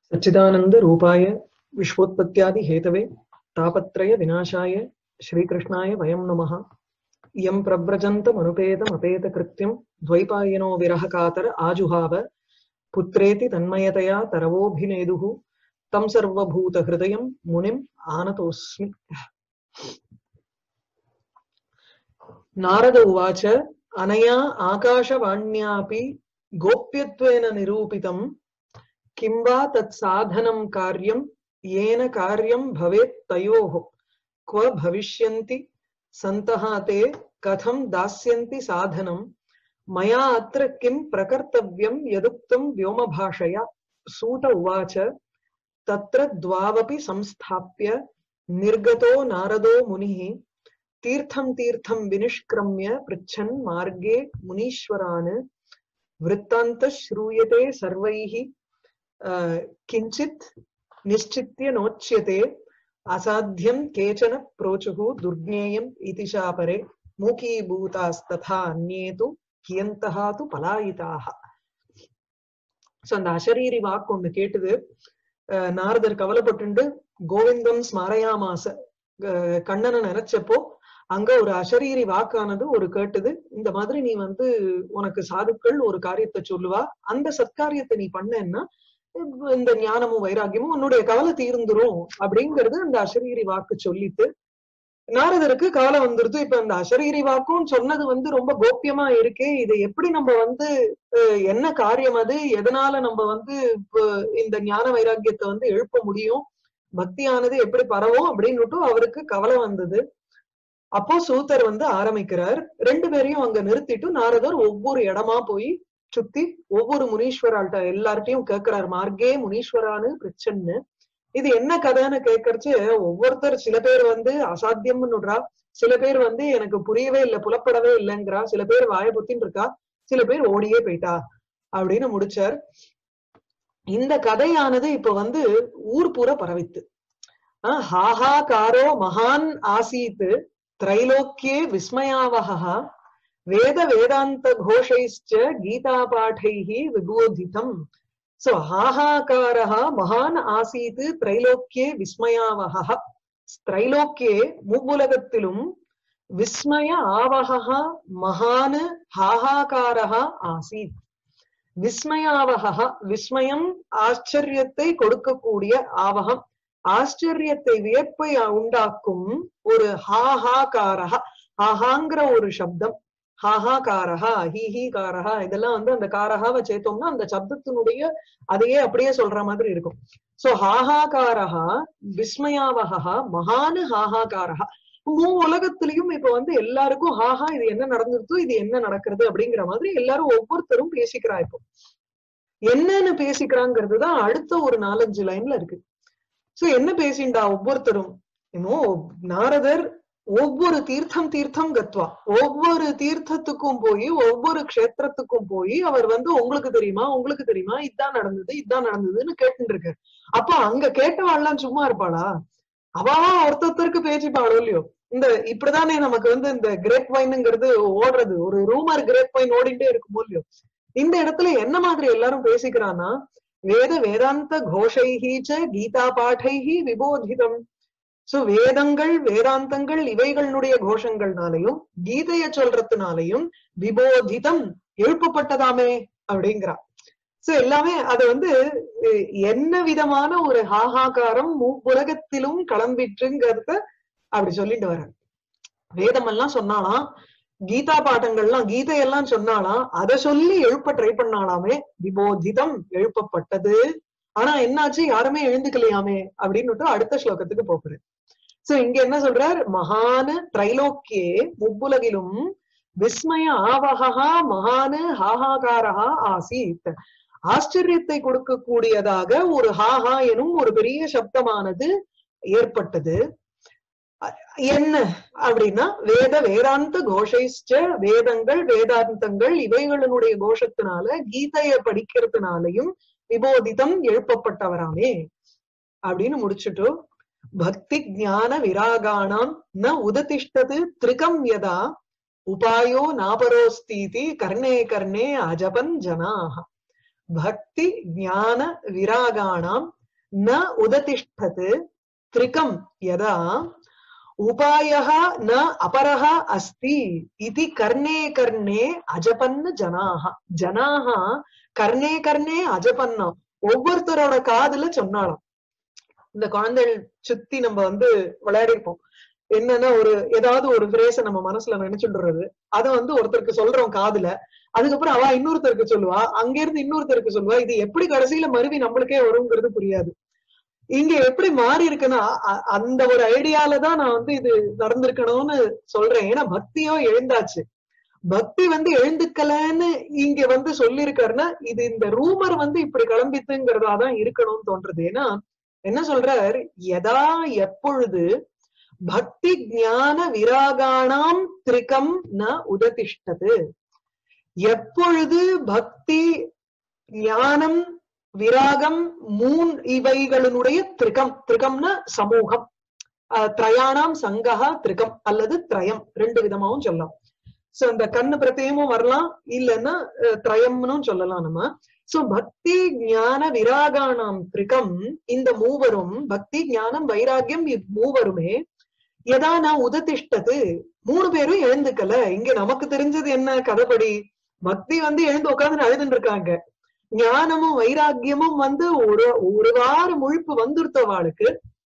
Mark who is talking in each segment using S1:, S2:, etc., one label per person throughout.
S1: सच्चिदानन्दरूपाय विश्वोत्पत्त्यादिहेतवे तापत्रय विनाशाय श्रीकृष्णाय वयं नमः यं प्रव्रजन्तमनुपेतमपेतकृत्यं द्वैपायनो विरहकातर आजुहाव पुत्रेति तन्मयतया तरवोऽभिनेदुः तं सर्वभूतहृदयं मुनिम् आनतोऽस्मि नारद उवाच अनया आकाशवाण्यापि गोप्यत्वेन निरूपितम् किं वा तत्साधनं कार्यं येन कार्यं भवेत् तयोः क्व भविष्यन्ति सन्तः ते कथं दास्यन्ति साधनं मया अत्र किं प्रकर्तव्यं यदुक्तं व्योमभाषया सूत उवाच तत्र द्वावपि संस्थाप्य निर्गतो नारदो मुनिः तीर्थं तीर्थं विनिष्क्रम्य पृच्छन् मार्गे मुनीश्वरान् वृत्तान्तः श्रूयते सर्वैः किञ्चित् निश्चित्य नोच्यते असाध्यं केचन प्रोचुः दुर्ज्ञेयम् इति शापरे மூக்கீபூதாஸ்ததா அந்நே து கியந்தகா து பலாயிதாக சோ அந்த அசரீரி வாக்கு ஒண்ணு கேட்டுது நாரதர் கவலைப்பட்டுண்டு கோவிந்தம் ஸ்மரையாமாச கண்ணனை நினைச்சப்போ அங்க ஒரு அசரீரி வாக்கானது ஒரு கேட்டுது இந்த மாதிரி நீ வந்து உனக்கு சாதுக்கள் ஒரு காரியத்தை சொல்லுவா அந்த சத்காரியத்தை நீ பண்ணேன்னா இந்த ஞானமும் வைராக்கியமும் உன்னுடைய கவலை தீர்ந்துரும் அப்படிங்கிறது அந்த அசரீரி வாக்கு சொல்லிட்டு நாரதருக்கு கவலை வந்துருது இப்ப இந்த அசரீரி வாக்கும் சொன்னது வந்து ரொம்ப கோப்பியமா இருக்கே இது எப்படி நம்ம வந்து என்ன காரியம் அது எதனால நம்ம வந்து இந்த ஞான வைராக்கியத்தை வந்து எழுப்ப முடியும் பக்தியானது எப்படி பரவும் அப்படின்னுட்டு அவருக்கு கவலை வந்தது அப்போ சூத்தர் வந்து ஆரம்பிக்கிறார் ரெண்டு பேரையும் அங்க நிறுத்திட்டு நாரதர் ஒவ்வொரு இடமா போய் சுத்தி ஒவ்வொரு முனீஸ்வரால்ட்ட எல்லார்ட்டையும் கேட்கிறார் மார்க்கே முனீஸ்வரான்னு பிரச்சன்னு இது என்ன கதைன்னு கேட்கறச்சு ஒவ்வொருத்தர் சில பேர் வந்து அசாத்தியம்னுடுறா சில பேர் வந்து எனக்கு புரியவே இல்லை புலப்படவே இல்லைங்கிறா சில பேர் வாய புத்தின்னு இருக்கா சில பேர் ஓடியே போயிட்டா அப்படின்னு முடிச்சார் இந்த கதையானது இப்ப வந்து ஊர் பூரா பரவித்து ஹாஹாகாரோ மகான் ஆசீத் திரைலோக்கியே விஸ்மயாவகா வேத வேதாந்த கோஷைச்ச கீதா பாட்டைः விபோதிதம் சோ ஹாஹாகாரः மகான் ஆசீத் திரைலோக்கியே விஸ்மயாவகः திரைலோக்கியே மூவுலகத்திலும் விஸ்மய ஆவகா மகான் ஹாஹாகாரः ஆசீத் விஸ்மயாவகா விஸ்மயம் ஆச்சரியத்தை கொடுக்கக்கூடிய ஆவகம் ஆச்சரியத்தை வியப்பை உண்டாக்கும் ஒரு ஹாஹாகாரஹா ஹாஹாங்கிற ஒரு சப்தம் ஹாஹாகாரஹா ஹீஹீகாரஹா இதெல்லாம் வந்து அந்த காரஹாவை சேர்த்தோம்னா அந்த சப்தத்தினுடைய அதையே அப்படியே சொல்ற மாதிரி இருக்கும் சோ ஹாஹாகாரஹா விஸ்மயாவகா மகானு ஹாஹாகாரஹா மூ உலகத்திலையும் இப்ப வந்து எல்லாருக்கும் ஹாஹா இது என்ன நடந்துருதோ இது என்ன நடக்கிறது அப்படிங்கிற மாதிரி எல்லாரும் ஒவ்வொருத்தரும் பேசிக்கிறா இப்போ என்னன்னு பேசிக்கிறாங்கிறது தான் அடுத்த ஒரு நாலஞ்சு லைன்ல இருக்கு சோ என்ன பேசிண்டா ஒவ்வொருத்தரும் இன்னும் நாரதர் ஒவ்வொரு தீர்த்தம் தீர்த்தம் கத்வா ஒவ்வொரு தீர்த்தத்துக்கும் போய் ஒவ்வொரு க்ஷேத்திரத்துக்கும் போய் அவர் வந்து உங்களுக்கு தெரியுமா உங்களுக்கு தெரியுமா இதான் நடந்தது இதான் நடந்ததுன்னு கேட்டு இருக்காரு அப்ப அங்க கேட்டவாள்லாம் சும்மா இருப்பாளா அவாவா ஒருத்தருக்கு பேசிப்பாளோ இல்லையோ இந்த இப்படிதானே நமக்கு வந்து இந்த கிரேப் வைனுங்கிறது ஓடுறது ஒரு ரூமர் கிரேப் வைன் ஓடிட்டே இருக்குமோ இல்லையோ இந்த இடத்துல என்ன மாதிரி எல்லாரும் பேசிக்கிறான்னா வேத வேதாந்த கோஷைஹீச்ச கீதா பாட்டைஹி விபோதிதம் சோ வேதங்கள் வேதாந்தங்கள் இவைகளுடைய கோஷங்கள்னாலையும் கீதைய சொல்றதுனாலையும் விபோதிதம் எழுப்பப்பட்டதாமே அப்படிங்கிறா சோ எல்லாமே அது வந்து என்ன விதமான ஒரு ஹாஹாகாரம் உலகத்திலும் கிளம்பிட்டுங்கிறத அப்படி சொல்லிட்டு வர வேதம் எல்லாம் சொன்னாலாம் கீதா பாட்டங்கள்லாம் கீதையெல்லாம் சொன்னாலாம் அதை சொல்லி எழுப்ப ட்ரை பண்ணாலாமே விபோதிதம் எழுப்பப்பட்டது ஆனா என்னாச்சு யாருமே எழுந்துக்கலையாமே அப்படின்னு அடுத்த ஸ்லோகத்துக்கு போகிறேன் சோ இங்க என்ன சொல்றார் மகான திரைலோக்கியே முப்புலகிலும் விஸ்மய ஆவகா மகானு ஹாஹாகாரஹா ஆசீத் ஆச்சரியத்தை கொடுக்கக்கூடியதாக ஒரு ஹாஹா எனும் ஒரு பெரிய சப்தமானது ஏற்பட்டது என்ன அப்படின்னா வேத வேதாந்த கோஷைச்ச வேதங்கள் வேதாந்தங்கள் இவைகளினுடைய கோஷத்தினால கீதைய படிக்கிறதுனாலையும் விபோதிதம் எழுப்பப்பட்டவராமே அப்படின்னு முடிச்சுட்டு பக்தி ஜான விராகாணாம் ந உததிஷ்டது திரிகம் யதா உபாயோ நாபரோஸ்தீதி கர்ணே கர்ணே அஜபன் ஜனாக பக்தி ஞான விராகாணாம் ந உததிஷ்டத் திரிகம் யதா உபாயः ந அபரः அஸ்தி இதி கர்ணே கர்ணே அஜபன்னு ஜனாக ஜனாக கர்ணே கர்ணே அஜபன்னா ஒவ்வொருத்தரோட காதுல சொன்னாலாம் இந்த குழந்தைகள் சுத்தி நம்ம வந்து விளையாடி இருப்போம் என்னன்னா ஒரு ஏதாவது ஒரு பிரேச நம்ம மனசுல நினைச்சுடுறது அதை வந்து ஒருத்தருக்கு சொல்றோம் காதுல அதுக்கப்புறம் அவ இன்னொருத்தருக்கு சொல்லுவா அங்க இருந்து இன்னொருத்தருக்கு சொல்லுவா இது எப்படி கடைசியில மருவி நம்மளுக்கே வருங்கிறது புரியாது இங்க எப்படி மாறி இருக்குன்னா அ- அந்த ஒரு ஐடியால தான் நான் வந்து இது நடந்திருக்கணும்னு சொல்றேன் ஏன்னா பக்தியோ எழுந்தாச்சு பக்தி வந்து எழுந்துக்கலன்னு இங்க வந்து சொல்லியிருக்காருன்னா இது இந்த ரூமர் வந்து இப்படி கிளம்பித்துங்கிறதாதான் இருக்கணும்னு தோன்றது ஏன்னா என்ன சொல்றார் எதா எப்பொழுது பக்தி ஞான விராகாணாம் திரிகம் ந உததிஷ்டது எப்பொழுது பக்தி ஞானம் விராகம் மூன் இவைகளினுடைய திரிகம் திரிகம்னா சமூகம் அஹ், திரயாணாம் சங்கஹா திரிகம் அல்லது திரயம் ரெண்டு விதமாவும் சொல்லலாம் சோ இந்த கண்ணு பிரத்தியமும் வரலாம் இல்லைன்னா அஹ், திரயம்னும் சொல்லலாம் நம்ம சோ பக்தி ஞான விராகானாம் திரிகம் இந்த மூவரும் பக்தி ஞானம் வைராகியம் இம்மூவருமே எதா நான் உததிஷ்டது மூணு பேரும் எழுந்துக்கல இங்க நமக்கு தெரிஞ்சது என்ன கதைப்படி பக்தி வந்து எழுந்து உட்கார்ந்து அழுதுன்னு இருக்காங்க ஞானமும் வைராக்கியமும் வந்து ஒரு ஒரு வார முழுப்பு வந்துருத்தவாளுக்கு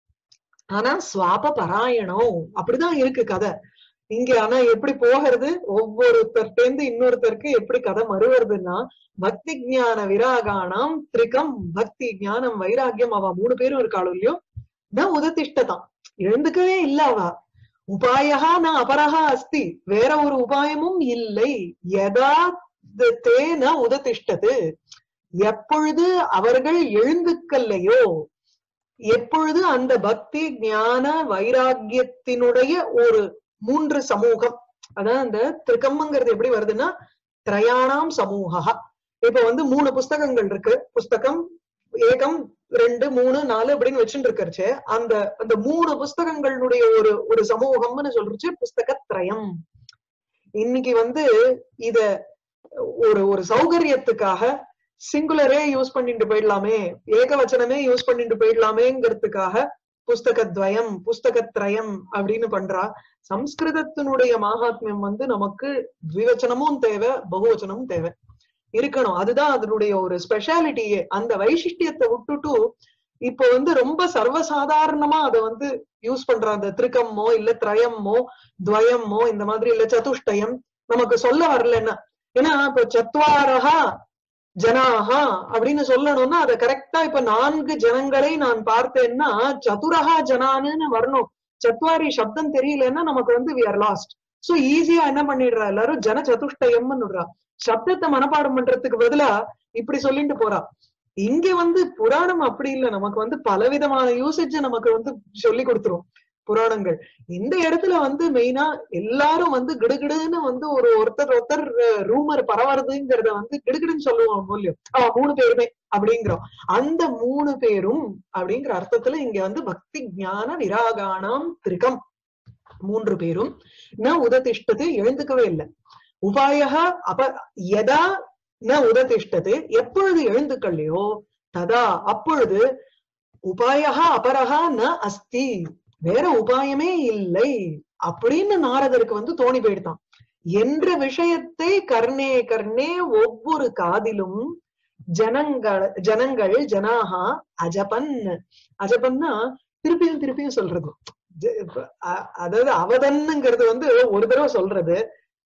S1: ஆனா சுவாப பராயணம் அப்படிதான் இருக்கு கதை இங்க ஆனா எப்படி போகிறது ஒவ்வொருத்தர்ட்டேந்து இன்னொருத்தருக்கு எப்படி கதை மறுவருதுன்னா பக்தி ஞான விராகானாம் திரிகம் பக்தி ஞானம் வைராக்கியம் அவ மூணு பேரும் இருக்காளோ இல்லையோ நான் உததிஷ்டதான் எழுந்துக்கவே இல்ல அவ உபாயகா நான் அபரகா அஸ்தி வேற ஒரு உபாயமும் இல்லை எதா த- தேன உததிஷ்டது எப்பொழுது அவர்கள் எழுந்துக்கல்லையோ எப்பொழுது அந்த பக்தி ஞான வைராக்கியத்தினுடைய ஒரு மூன்று சமூகம் அதான் அந்த திரிகம்ங்கிறது எப்படி வருதுன்னா திரயாணாம் சமூகா இப்ப வந்து மூணு புஸ்தகங்கள் இருக்கு புஸ்தகம் ஏகம் ரெண்டு மூணு நாலு அப்படின்னு வச்சுட்டு இருக்கறச்சு அந்த அந்த மூணு புஸ்தகங்களுடைய ஒரு ஒரு சமூகம்னு சொல்றச்சு புஸ்தகத்ரயம் இன்னைக்கு வந்து இத ஒரு ஒரு சௌகரியத்துக்காக சிங்குலரே யூஸ் பண்ணிட்டு போயிடலாமே ஏகவச்சனமே யூஸ் பண்ணிட்டு போயிடலாமேங்கிறதுக்காக புஸ்தகத்வயம் புஸ்தகத்ரயம் அப்படின்னு பண்றா சம்ஸ்கிருதத்தினுடைய மகாத்மியம் வந்து நமக்கு த்விவச்சனமும் தேவை பகுவச்சனமும் தேவை இருக்கணும் அதுதான் அதனுடைய ஒரு ஸ்பெஷாலிட்டியே அந்த வைசிஷ்டியத்தை விட்டுட்டு இப்போ வந்து ரொம்ப சர்வசாதாரணமா அதை வந்து யூஸ் பண்ற அந்த திரிகம்மோ இல்ல திரயம்மோ துவயம்மோ இந்த மாதிரி இல்ல சதுஷ்டயம் நமக்கு சொல்ல வரலன்னா ஏன்னா இப்போ சத்வாரஹா ஜனாஹா அப்படின்னு சொல்லணும்னா அதை கரெக்டா இப்ப நான்கு ஜனங்களை நான் பார்த்தேன்னா சதுரஹா ஜனான்னு வரணும் சத்வாரி சப்தம் தெரியலன்னா நமக்கு வந்து வி ஆர் லாஸ்ட் சோ ஈஸியா என்ன பண்ணிடுறா எல்லாரும் ஜன சதுஷ்டயம்னு விடுறா சப்தத்தை மனப்பாடம் பண்றதுக்கு பதிலா இப்படி சொல்லிட்டு போறா இங்க வந்து புராணம் அப்படி இல்ல நமக்கு வந்து பலவிதமான யூசேஜ் நமக்கு வந்து சொல்லி கொடுத்துரும் புராணங்கள் இந்த இடத்துல வந்து மெயினா எல்லாரும் வந்து கிடுகிடுன்னு வந்து ஒரு ஒருத்தர் ஒருத்தர் ரூமர் பரவறதுங்கிறத வந்து கிடுகிடுன்னு சொல்லுவோம் மூலியம் அவன் மூணு பேருமே அப்படிங்கிறோம் அந்த மூணு பேரும் அப்படிங்கிற அர்த்தத்துல இங்க வந்து பக்தி ஞான விராகானாம் திரிகம் மூன்று பேரும் ந உததிஷ்டது எழுந்துக்கவே இல்லை உபாயக அப எதா ந உததிஷ்டது எப்பொழுது எழுந்துக்கல்லையோ ததா அப்பொழுது உபாயகா அபரகா ந அஸ்தி வேற உபாயமே இல்லை அப்படின்னு நாரதருக்கு வந்து தோணி போயிடுதான் என்ற விஷயத்தை கர்ணே கர்ணே ஒவ்வொரு காதிலும் ஜனங்கள் ஜனங்கள் ஜனாகா அஜபன் அஜபன்னா திருப்பியும் திருப்பியும் சொல்றது ஜ- இப்ப அ- அதாவது அவதன்னுங்கிறது வந்து ஒரு தடவை சொல்றது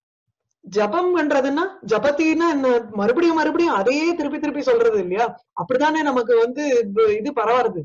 S1: ஜபம் பண்றதுன்னா ஜபத்தின்னா என்ன மறுபடியும் மறுபடியும் அதையே திருப்பி திருப்பி சொல்றது இல்லையா அப்படித்தானே நமக்கு வந்து இது- இது பரவாருது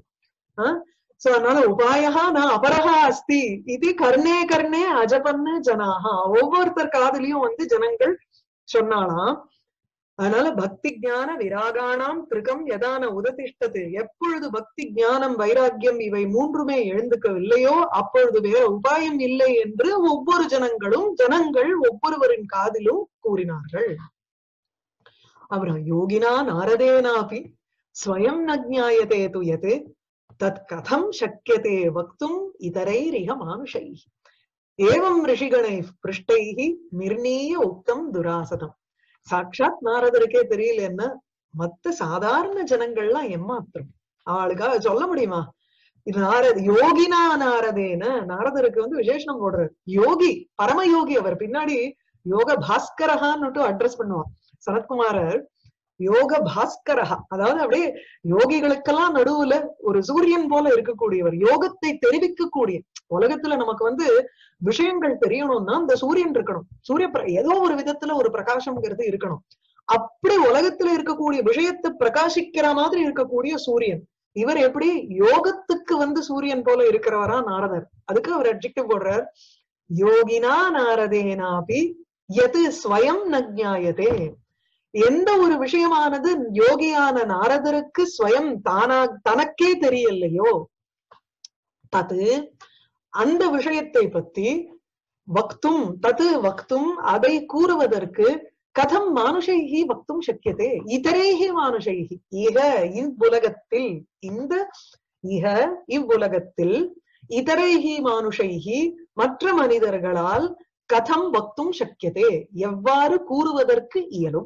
S1: சோ அதனால உபாயகா நான் அபரகா அஸ்தி இது கர்ணே கர்ணே அஜபன்னு ஜனாகா ஒவ்வொருத்தர் காதுலயும் வந்து ஜனங்கள் சொன்னாலாம் அதனால பக்தி ஞான விராகானாம் திருகம் யதான உததிஷ்டது எப்பொழுது பக்தி ஞானம் வைராக்கியம் இவை மூன்றுமே எழுந்துக்கவில்லையோ அப்பொழுது வேற உபாயம் இல்லை என்று ஒவ்வொரு ஜனங்களும் ஜனங்கள் ஒவ்வொருவரின் காதிலும் கூறினார்கள் அப்புறம் யோகினா நாரதேனாபி ஸ்வயம் நஜ்ஞாயதே துயது தத் கதம் சக்கியதே வக்தும் இதரைரிக மானுஷை ஏவம் ரிஷிகணை பிருஷ்டைஹி நிர்ணீய உக்தம் துராசதம் சாட்சாத் நாரதருக்கே தெரியலன்னா மத்த சாதாரண ஜனங்கள்லாம் ஏமாத்திரம் அவளுக்காக சொல்ல முடியுமா இது நாரத யோகினா நாரதேன நாரதருக்கு வந்து விசேஷனம் போடுறாரு யோகி பரமயோகி அவர் பின்னாடி யோக பாஸ்கரஹான்னு அட்ரஸ் பண்ணுவான் சனத்குமாரர் யோக பாஸ்கரஹா அதாவது அப்படியே யோகிகளுக்கெல்லாம் நடுவுல ஒரு சூரியன் போல இருக்கக்கூடியவர் யோகத்தை தெரிவிக்கக்கூடிய உலகத்துல நமக்கு வந்து விஷயங்கள் தெரியணும்னா இந்த சூரியன் இருக்கணும் சூரிய பிர- ஏதோ ஒரு விதத்துல ஒரு பிரகாசம்ங்கிறது இருக்கணும் அப்படி உலகத்துல இருக்கக்கூடிய விஷயத்தை பிரகாசிக்கிற மாதிரி இருக்கக்கூடிய சூரியன் இவர் எப்படி யோகத்துக்கு வந்து சூரியன் போல இருக்கிறவரா நாரதர் அதுக்கு அவர் அட்ஜெக்டிவ் போடுறார் யோகினா நாரதேனாபி எது ஸ்வயம் நஜாயதே எந்த ஒரு விஷயமானது யோகியான நாரதருக்கு ஸ்வயம் தானா தனக்கே தெரியலையோ தது அந்த விஷயத்தை பத்தி வக்தும் தது வக்தும் அதை கூறுவதற்கு கதம் மானுஷைகி வக்தும் சக்கியதே இதரேகி மானுஷைகி இக இவ்வுலகத்தில் இந்த இக இவ்வுலகத்தில் இதரேகி மானுஷைகி மற்ற மனிதர்களால் கதம் வக்தும் சக்கியதே எவ்வாறு கூறுவதற்கு இயலும்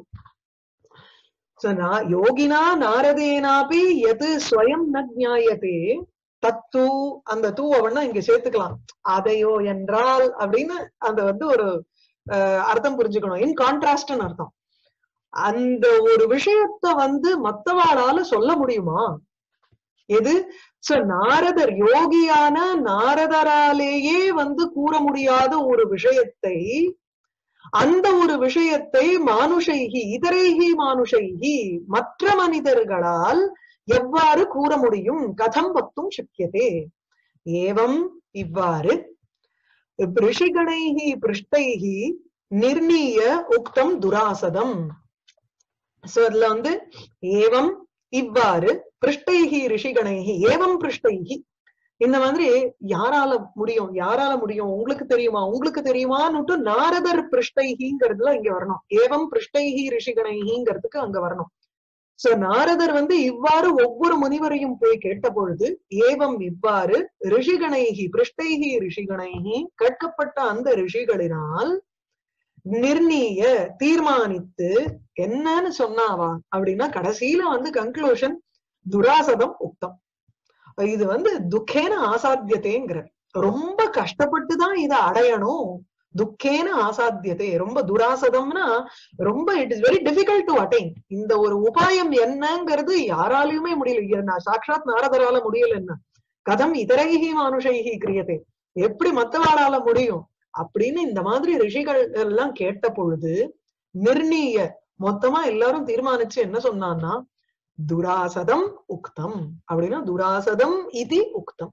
S1: So, நா- யோகினா நாரதேனாபி எது ஸ்வயம் ந ஜாயதே தத்து அந்த தூவவன்னா இங்க சேர்த்துக்கலாம் அதையோ என்றால் அப்படின்னு அந்த வந்து ஒரு அஹ், அர்த்தம் புரிஞ்சுக்கணும் இன் கான்ட்ராஸ்ட்னு அர்த்தம் அந்த ஒரு விஷயத்த வந்து மத்தவாளால சொல்ல முடியுமா எது சோ நாரதர் யோகியான நாரதராலேயே வந்து கூற முடியாத ஒரு விஷயத்தை அந்த ஒரு விஷயத்தை மானுஷைகி இதரைகி மானுஷைகி மற்ற மனிதர்களால் எவ்வாறு கூற முடியும் கதம் பக்தும் சக்கியதே ஏவம் இவ்வாறு ரிஷிகணைகி பிருஷ்டைகி நிர்ணீய உக்தம் துராசதம் சோ அதுல வந்து ஏவம் இவ்வாறு பிருஷ்டைகி ரிஷிகணைகி ஏவம் பிருஷ்டைகி இந்த மாதிரி யாரால முடியும் யாரால முடியும் உங்களுக்கு தெரியுமா உங்களுக்கு தெரியுமான்னுட்டு நாரதர் பிருஷ்டைகிங்கிறதுல இங்க வரணும் ஏவம் பிருஷ்டைகி ரிஷிகணைகிங்கிறதுக்கு அங்க வரணும் சோ நாரதர் வந்து இவ்வாறு ஒவ்வொரு முனிவரையும் போய் கேட்ட பொழுது ஏவம் இவ்வாறு ரிஷிகணைகி பிருஷ்டைகி ரிஷிகணைகி கேட்கப்பட்ட அந்த ரிஷிகளினால் நிர்ணீய தீர்மானித்து என்னன்னு சொன்னாவா அப்படின்னா கடைசியில வந்து கன்க்ளூஷன் துராசதம் உக்தம் இது வந்து துக்கேன ஆசாத்தியதேங்கிற ரொம்ப கஷ்டப்பட்டுதான் இதை அடையணும் துக்கேன ஆசாத்தியதே ரொம்ப துராசதம்னா ரொம்ப it is very difficult to attain இந்த ஒரு உபாயம் என்னங்கிறது யாராலையுமே முடியல நான் சாட்சாத் நாரதரால முடியல என்ன கதம் இதரைகி மானுஷைகி கிரியதே எப்படி மத்தவாளால முடியும் அப்படின்னு இந்த மாதிரி ரிஷிகள் எல்லாம் கேட்ட பொழுது நிர்ணீய மொத்தமா எல்லாரும் தீர்மானிச்சு என்ன சொன்னான்னா துராசதம் உக்தம் அப்படின்னா துராசதம் இது உக்தம்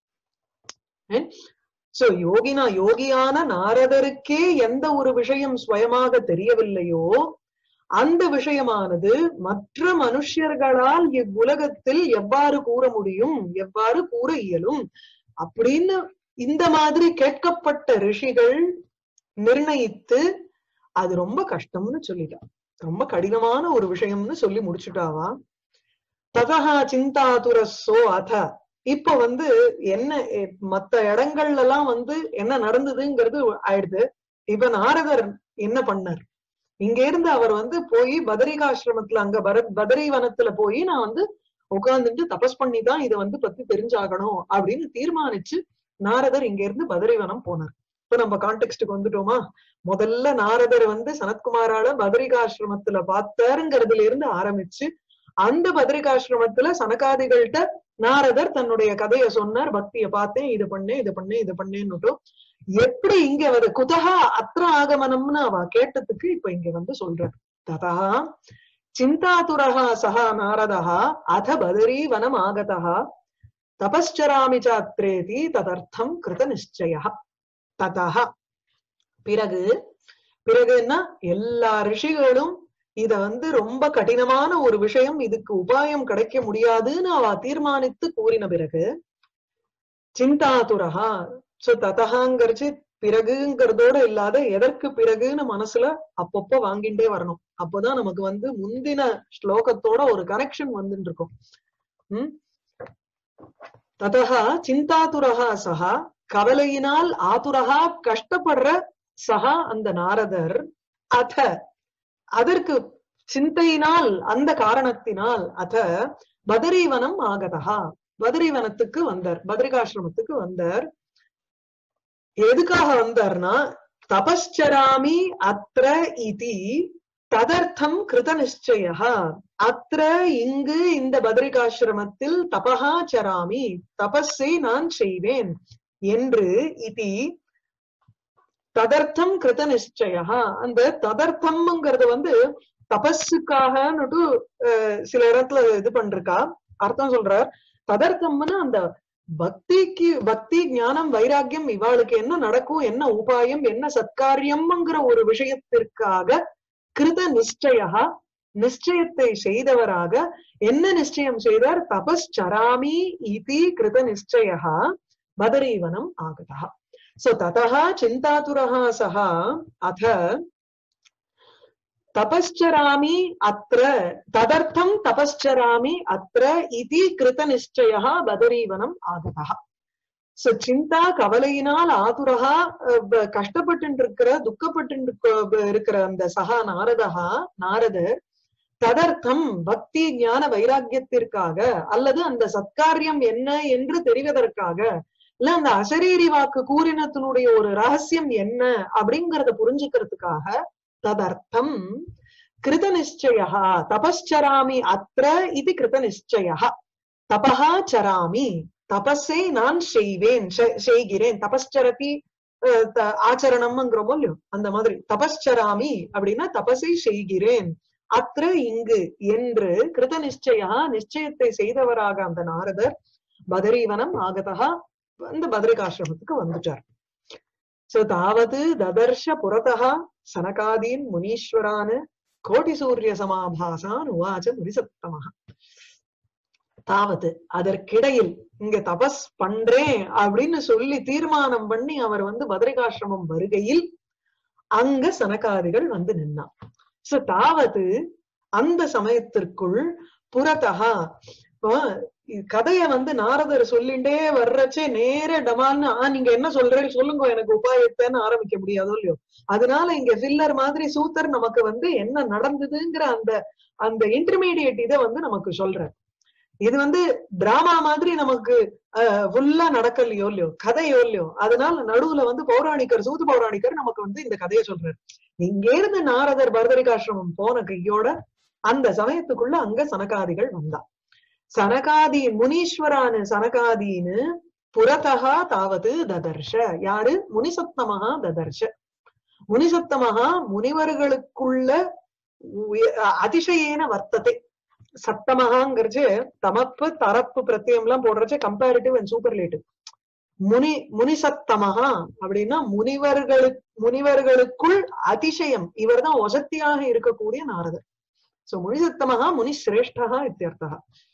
S1: சோ யோகினா யோகியான நாரதருக்கே எந்த ஒரு விஷயம் சுயமாக தெரியவில்லையோ அந்த விஷயமானது மற்ற மனுஷர்களால் இவ்வுலகத்தில் எவ்வாறு கூற முடியும் எவ்வாறு கூற இயலும் அப்படின்னு இந்த மாதிரி கேட்கப்பட்ட ரிஷிகள் நிர்ணயித்து அது ரொம்ப கஷ்டம்னு சொல்லிட்டா ரொம்ப கடினமான ஒரு விஷயம்னு சொல்லி முடிச்சுட்டாவா ததா சிந்தாதுரஸோ அத இப்ப வந்து என்ன எ- மத்த இடங்கள்ல எல்லாம் வந்து என்ன நடந்ததுங்கிறது ஆயிடுது இப்ப நாரதர் என்ன பண்ணார் இங்க இருந்து அவர் வந்து போய் பதரிகாசிரமத்துல அங்க பரத் பதரி வனத்துல போய் நான் வந்து உட்கார்ந்துட்டு தபஸ் பண்ணி தான் இதை வந்து பத்தி தெரிஞ்சாகணும் அப்படின்னு தீர்மானிச்சு நாரதர் இங்க இருந்து பதரிவனம் போனார் இப்ப நம்ம கான்டெக்ட்டுக்கு வந்துட்டோமா முதல்ல நாரதர் வந்து சனத்குமாரால பதரிகாசிரமத்துல பார்த்தாருங்கிறதுல இருந்து ஆரம்பிச்சு அந்த பதரிகாசிரமத்துல சனகாதிகள்கிட்ட நாரதர் தன்னுடைய கதையை சொன்னார் பக்திய பார்த்தேன் இது பண்ணேன் இது பண்ணேன் இது பண்ணேன்னுட்டும் எப்படி இங்க வந்து குதகா அத்திர ஆகமனம்னு அவ கேட்டதுக்கு இப்ப இங்க வந்து சொல்றார் ததா சிந்தாதுரஹா சஹா நாரதா அத பதரி வனம் ஆகதா தபஸ்சராமி சாத்ரேதி ததர்த்தம் கிருத நிச்சய ததா பிறகு பிறகுன்னா எல்லா ரிஷிகளும் இத வந்து ரொம்ப கடினமான ஒரு விஷயம் இதுக்கு உபாயம் கிடைக்க முடியாதுன்னு அவ தீர்மானித்து கூறின பிறகு சிந்தாதுரஹா சோ ததகாங்கிறச்சு பிறகுங்கிறதோட இல்லாத எதற்கு பிறகுன்னு மனசுல அப்பப்போ வாங்கிட்டே வரணும் அப்போதான் நமக்கு வந்து முந்தின ஸ்லோகத்தோட ஒரு கனெக்ஷன் வந்துட்டு இருக்கும் உம் ததா சிந்தாதுரஹா சஹா கவலையினால் ஆதுரஹா கஷ்டப்படுற சஹா அந்த நாரதர் அத அதற்கு சிந்தையினால் அந்த காரணத்தினால் அத பதரிவனம் ஆகதா பதரிவனத்துக்கு வந்தார் பத்ரிகாசிரமத்துக்கு வந்தார் எதுக்காக வந்தார்னா தபஸ்சராமி அத்ர இதி ததர்த்தம் கிருத நிச்சய அத்ர இங்கு இந்த பத்ரிகாசிரமத்தில் தபஹா சராமி தபஸை நான் செய்வேன் என்று இதி ததர்த்தம் கிருத நிச்சய அந்த ததர்த்தம்ங்கிறது வந்து தபஸுக்காகன்னுட்டு அஹ், சில இடத்துல இது பண்றா அர்த்தம் சொல்றார் ததர்த்தம்னா அந்த பக்திக்கு பக்தி ஞானம் வைராக்கியம் இவாளுக்கு என்ன நடக்கும் என்ன உபாயம் என்ன சத்காரியம்ங்கிற ஒரு விஷயத்திற்காக கிருத நிச்சயா நிச்சயத்தை செய்தவராக என்ன நிச்சயம் செய்தார் தபஸ்சராமி இதி கிருத நிச்சயா பதரீவனம் ஆகதா சோ ததா சிந்தாதுரः சः அத தபஸ்சராமி அத்ர ததர்த்தம் தபஸ்சராமி அத்ர இதி கிருத நிச்சயா பதரீவனம் ஆகதா சோ சிந்தா கவலையினால் ஆதுரகா அஹ், ப- கஷ்டப்பட்டு இருக்கிற துக்கப்பட்டு இருக்கிற அந்த சகா நாரதா நாரதர் ததர்த்தம் பக்தி ஞான வைராக்கியத்திற்காக அல்லது அந்த சத்காரியம் என்ன என்று தெரிவதற்காக இல்ல அந்த அசரீரி வாக்கு கூறினத்தினுடைய ஒரு ரகசியம் என்ன அப்படிங்கறத புரிஞ்சுக்கிறதுக்காக ததர்த்தம் கிருத நிச்சயா தபஸ்சராமி அத்ர இது கிருத நிச்சயா தபஹா சராமி தபஸை நான் செய்வேன் செ- செய்கிறேன் தபஸ்சரதி அஹ், த- ஆச்சரணம்ங்கிறோமோ இல்லையோ அந்த மாதிரி தபஸ்சராமி அப்படின்னா தபஸை செய்கிறேன் அத்ர இங்கு என்று கிருத நிச்சயா நிச்சயத்தை செய்தவராக அந்த நாரதர் பதரீவனம் ஆகதா அந்த பத்ரிகாசிரமத்துக்கு வந்துட்டார் சோ தாவது ததர்ஷ புறதா சனகாதீன் முனீஸ்வரான் கோடி சூரிய சமாபாசான் உவாச்ச முனிசத்தமஹ தாவது அதற்கிடையில் இங்க தபஸ் பண்றேன் அப்படின்னு சொல்லி தீர்மானம் பண்ணி அவர் வந்து பத்ரிகாசிரமம் வருகையில் அங்க சனகாதிகள் வந்து நின்னான் சோ தாவது அந்த சமயத்திற்குள் புறத்தகா இப்போ இ- கதைய வந்து நாரதர் சொல்லிண்டே வர்றச்சே நேர டமான்னு ஆ நீங்க என்ன சொல்றேன்னு சொல்லுங்க எனக்கு உபாயத்தைன்னு ஆரம்பிக்க முடியாதோ இல்லையோ அதனால இங்க ஃபில்லர் மாதிரி சூத்தர் நமக்கு வந்து என்ன நடந்ததுங்கிற அந்த அந்த இன்டர்மீடியட் இதை வந்து நமக்கு சொல்ற இது வந்து டிராமா மாதிரி நமக்கு ஃபுல்லா நடக்கலையோ இல்லையோ கதையோ இல்லையோ அதனால நடுவுல வந்து பௌராணிகர் சூது பௌராணிகர் நமக்கு வந்து இந்த கதையை சொல்றாரு இங்க இருந்து நாரதர் பரதரிகாசிரமம் போன கையோட அந்த சமயத்துக்குள்ள அங்க சனகாதிகள் வந்தா சனகாதி முனீஸ்வரானு சனகாதீனு புறத்தகா தாவது ததர்ஷ யாரு முனிசத்தமகா ததர்ஷ முனிசத்தமகா முனிவர்களுக்குள்ள உய- அதிசயேன வர்த்தத்தை சத்தமகாங்கிறச்சு தமப்பு தரப்பு பிரத்யம் எல்லாம் போடுறச்சு கம்பேரிட்டிவ் அண்ட் சூப்பர்லேட்டிவ் முனி முனிசத்தமகா அப்படின்னா முனிவர்களு முனிவர்களுக்குள் அதிசயம் இவர்தான் ஒசத்தியாக இருக்கக்கூடிய நாரதர் சோ முனிசத்தமகா முனி சிரேஷ்டகா இத்தியர்த்தா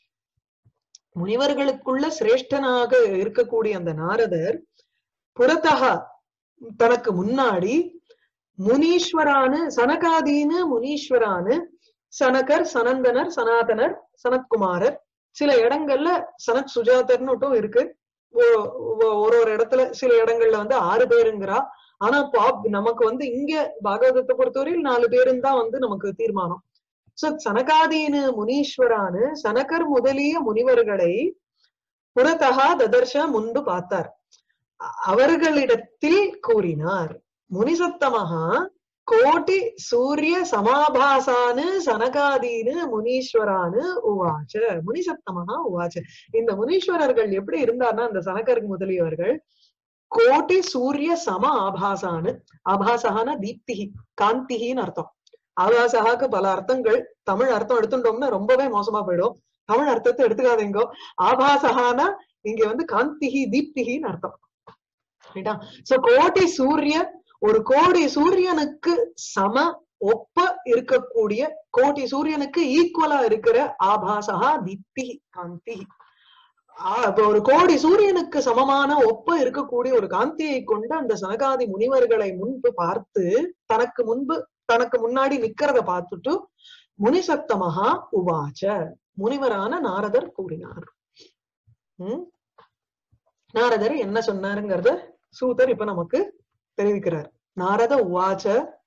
S1: முனிவர்களுக்குள்ள சிரேஷ்டனாக இருக்கக்கூடிய அந்த நாரதர் புறத்தகா தனக்கு முன்னாடி முனீஸ்வரானு சனகாதீனு முனீஸ்வரானு சனகர் சனந்தனர் சனாதனர் சனத்குமாரர் சில இடங்கள்ல சனத் சுஜாதர்னுட்டும் இருக்கு ஒ- ஒ- ஒரு ஒரு இடத்துல சில இடங்கள்ல வந்து ஆறு பேருங்கிறா ஆனா பாப் நமக்கு வந்து இங்க பாகவதத்தை பொறுத்தவரையில் நாலு பேருன்னு தான் வந்து நமக்கு தீர்மானம் சோ சனகாதீனு முனீஸ்வரானு சனகர் முதலிய முனிவர்களை புறத்தகா ததர்ஷ முன்பு பார்த்தார் அ- அவர்களிடத்தில் கூறினார் முனிசத்தமகா கோட்டி சூரிய சமாபாசானு சனகாதீனு முனீஸ்வரானு உவாச்ச முனிசத்தமகா உவாச்ச இந்த முனீஸ்வரர்கள் எப்படி இருந்தார்னா அந்த சனகர் முதலியவர்கள் கோட்டி சூரிய சம ஆபாசானு ஆபாசகான தீப்திகி காந்திகின்னு அர்த்தம் ஆபாசகாக்கு பல அர்த்தங்கள் தமிழ் அர்த்தம் எடுத்துட்டோம்னா ரொம்பவே மோசமா போயிடும் தமிழ் அர்த்தத்தை எடுத்துக்காதீங்கோ ஆபாசகானா இங்க வந்து காந்திகி தீப்திகின்னு அர்த்தம் ரைட்டா சோ கோட்டி சூரிய ஒரு கோடி சூரியனுக்கு சம ஒப்ப இருக்கக்கூடிய கோடி சூரியனுக்கு ஈக்குவலா இருக்கிற ஆபாசகா தீப்தி காந்தி ஆஹ் இப்ப ஒரு கோடி சூரியனுக்கு சமமான ஒப்ப இருக்கக்கூடிய ஒரு காந்தியை கொண்டு அந்த சனகாதி முனிவர்களை முன்பு பார்த்து தனக்கு முன்பு தனக்கு முன்னாடி நிக்கிறத பார்த்துட்டு முனிசத்தமகா உவாச்ச முனிவரான நாரதர் கூறினார் உம் நாரதர் என்ன சொன்னாருங்கிறத சூதர் இப்ப நமக்கு தெரிவிக்கிறார் நாரத உவாச்ச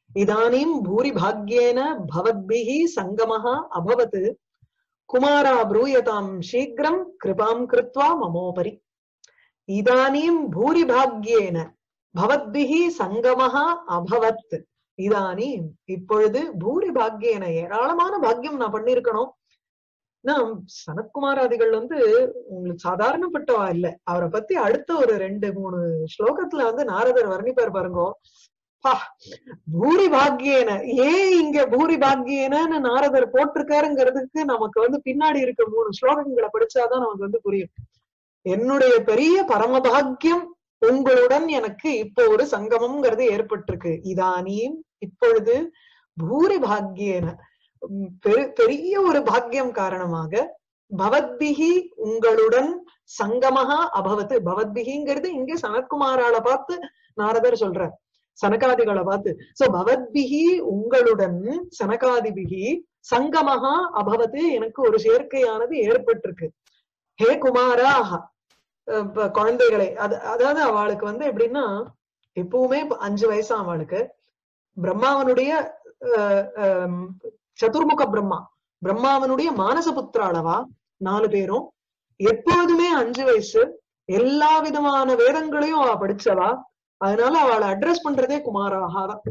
S1: இதானீம் பூரி பாக்யேன பவத்பிஹி சங்கமஹ அபவத் குமாரா ப்ரூயதாம் சீக்கிரம் கிருபாம் கிருத்வா மமோபரி இதானீம் பூரி பாக்யேன பவத்பிஹி சங்கமஹ அபவத் இதானீம் இப்பொழுது பூரி பாக்யேன ஏராளமான பாக்கியம் நான் பண்ணிருக்கணும் நாம் சனத்குமாராதிகள் வந்து உங்களுக்கு சாதாரணப்பட்டவா இல்ல அவரை பத்தி அடுத்த ஒரு ரெண்டு மூணு ஸ்லோகத்துல வந்து நாரதர் வர்ணிப்பார் பாருங்க பா பூரி பாக்கியேன ஏன் இங்க பூரி பாக்கியேனன்னு நாரதர் போட்டிருக்காருங்கிறதுக்கு நமக்கு வந்து பின்னாடி இருக்க மூணு ஸ்லோகங்களை படிச்சாதான் நமக்கு வந்து புரியும் என்னுடைய பெரிய பரமபாக்கியம் உங்களுடன் எனக்கு இப்போ ஒரு சங்கமம்ங்கிறது ஏற்பட்டிருக்கு இதானீம் இப்பொழுது பூரி பாக்கியேன உம் பெரு- பெரிய ஒரு பாக்கியம் காரணமாக பவத்பிகி உங்களுடன் சங்கமஹா அபவத் பவத்பிகிங்கிறது இங்க சனத்குமாரால பார்த்து நாரதர் சொல்றார் சனகாதிகளை பார்த்து சோ பவத்பிகி உங்களுடன் சனகாதிபிகி சங்கமஹா அபவத் எனக்கு ஒரு சேர்க்கையானது ஏற்பட்டிருக்கு ஹே குமாராஹ அஹ் இப்ப குழந்தைகளை அது அதாவது அவளுக்கு வந்து எப்படின்னா எப்பவுமே இப்ப அஞ்சு வயசா அவளுக்கு பிரம்மாவனுடைய அஹ், அஹ், சதுர்முக பிரம்மா பிரம்மாவனுடைய மானசபுத்திராளவா நாலு பேரும் எப்போதுமே அஞ்சு வயசு எல்லா விதமான வேதங்களையும் அவ படிச்சவா அதனால அவளை அட்ரஸ் பண்றதே குமாராக தான்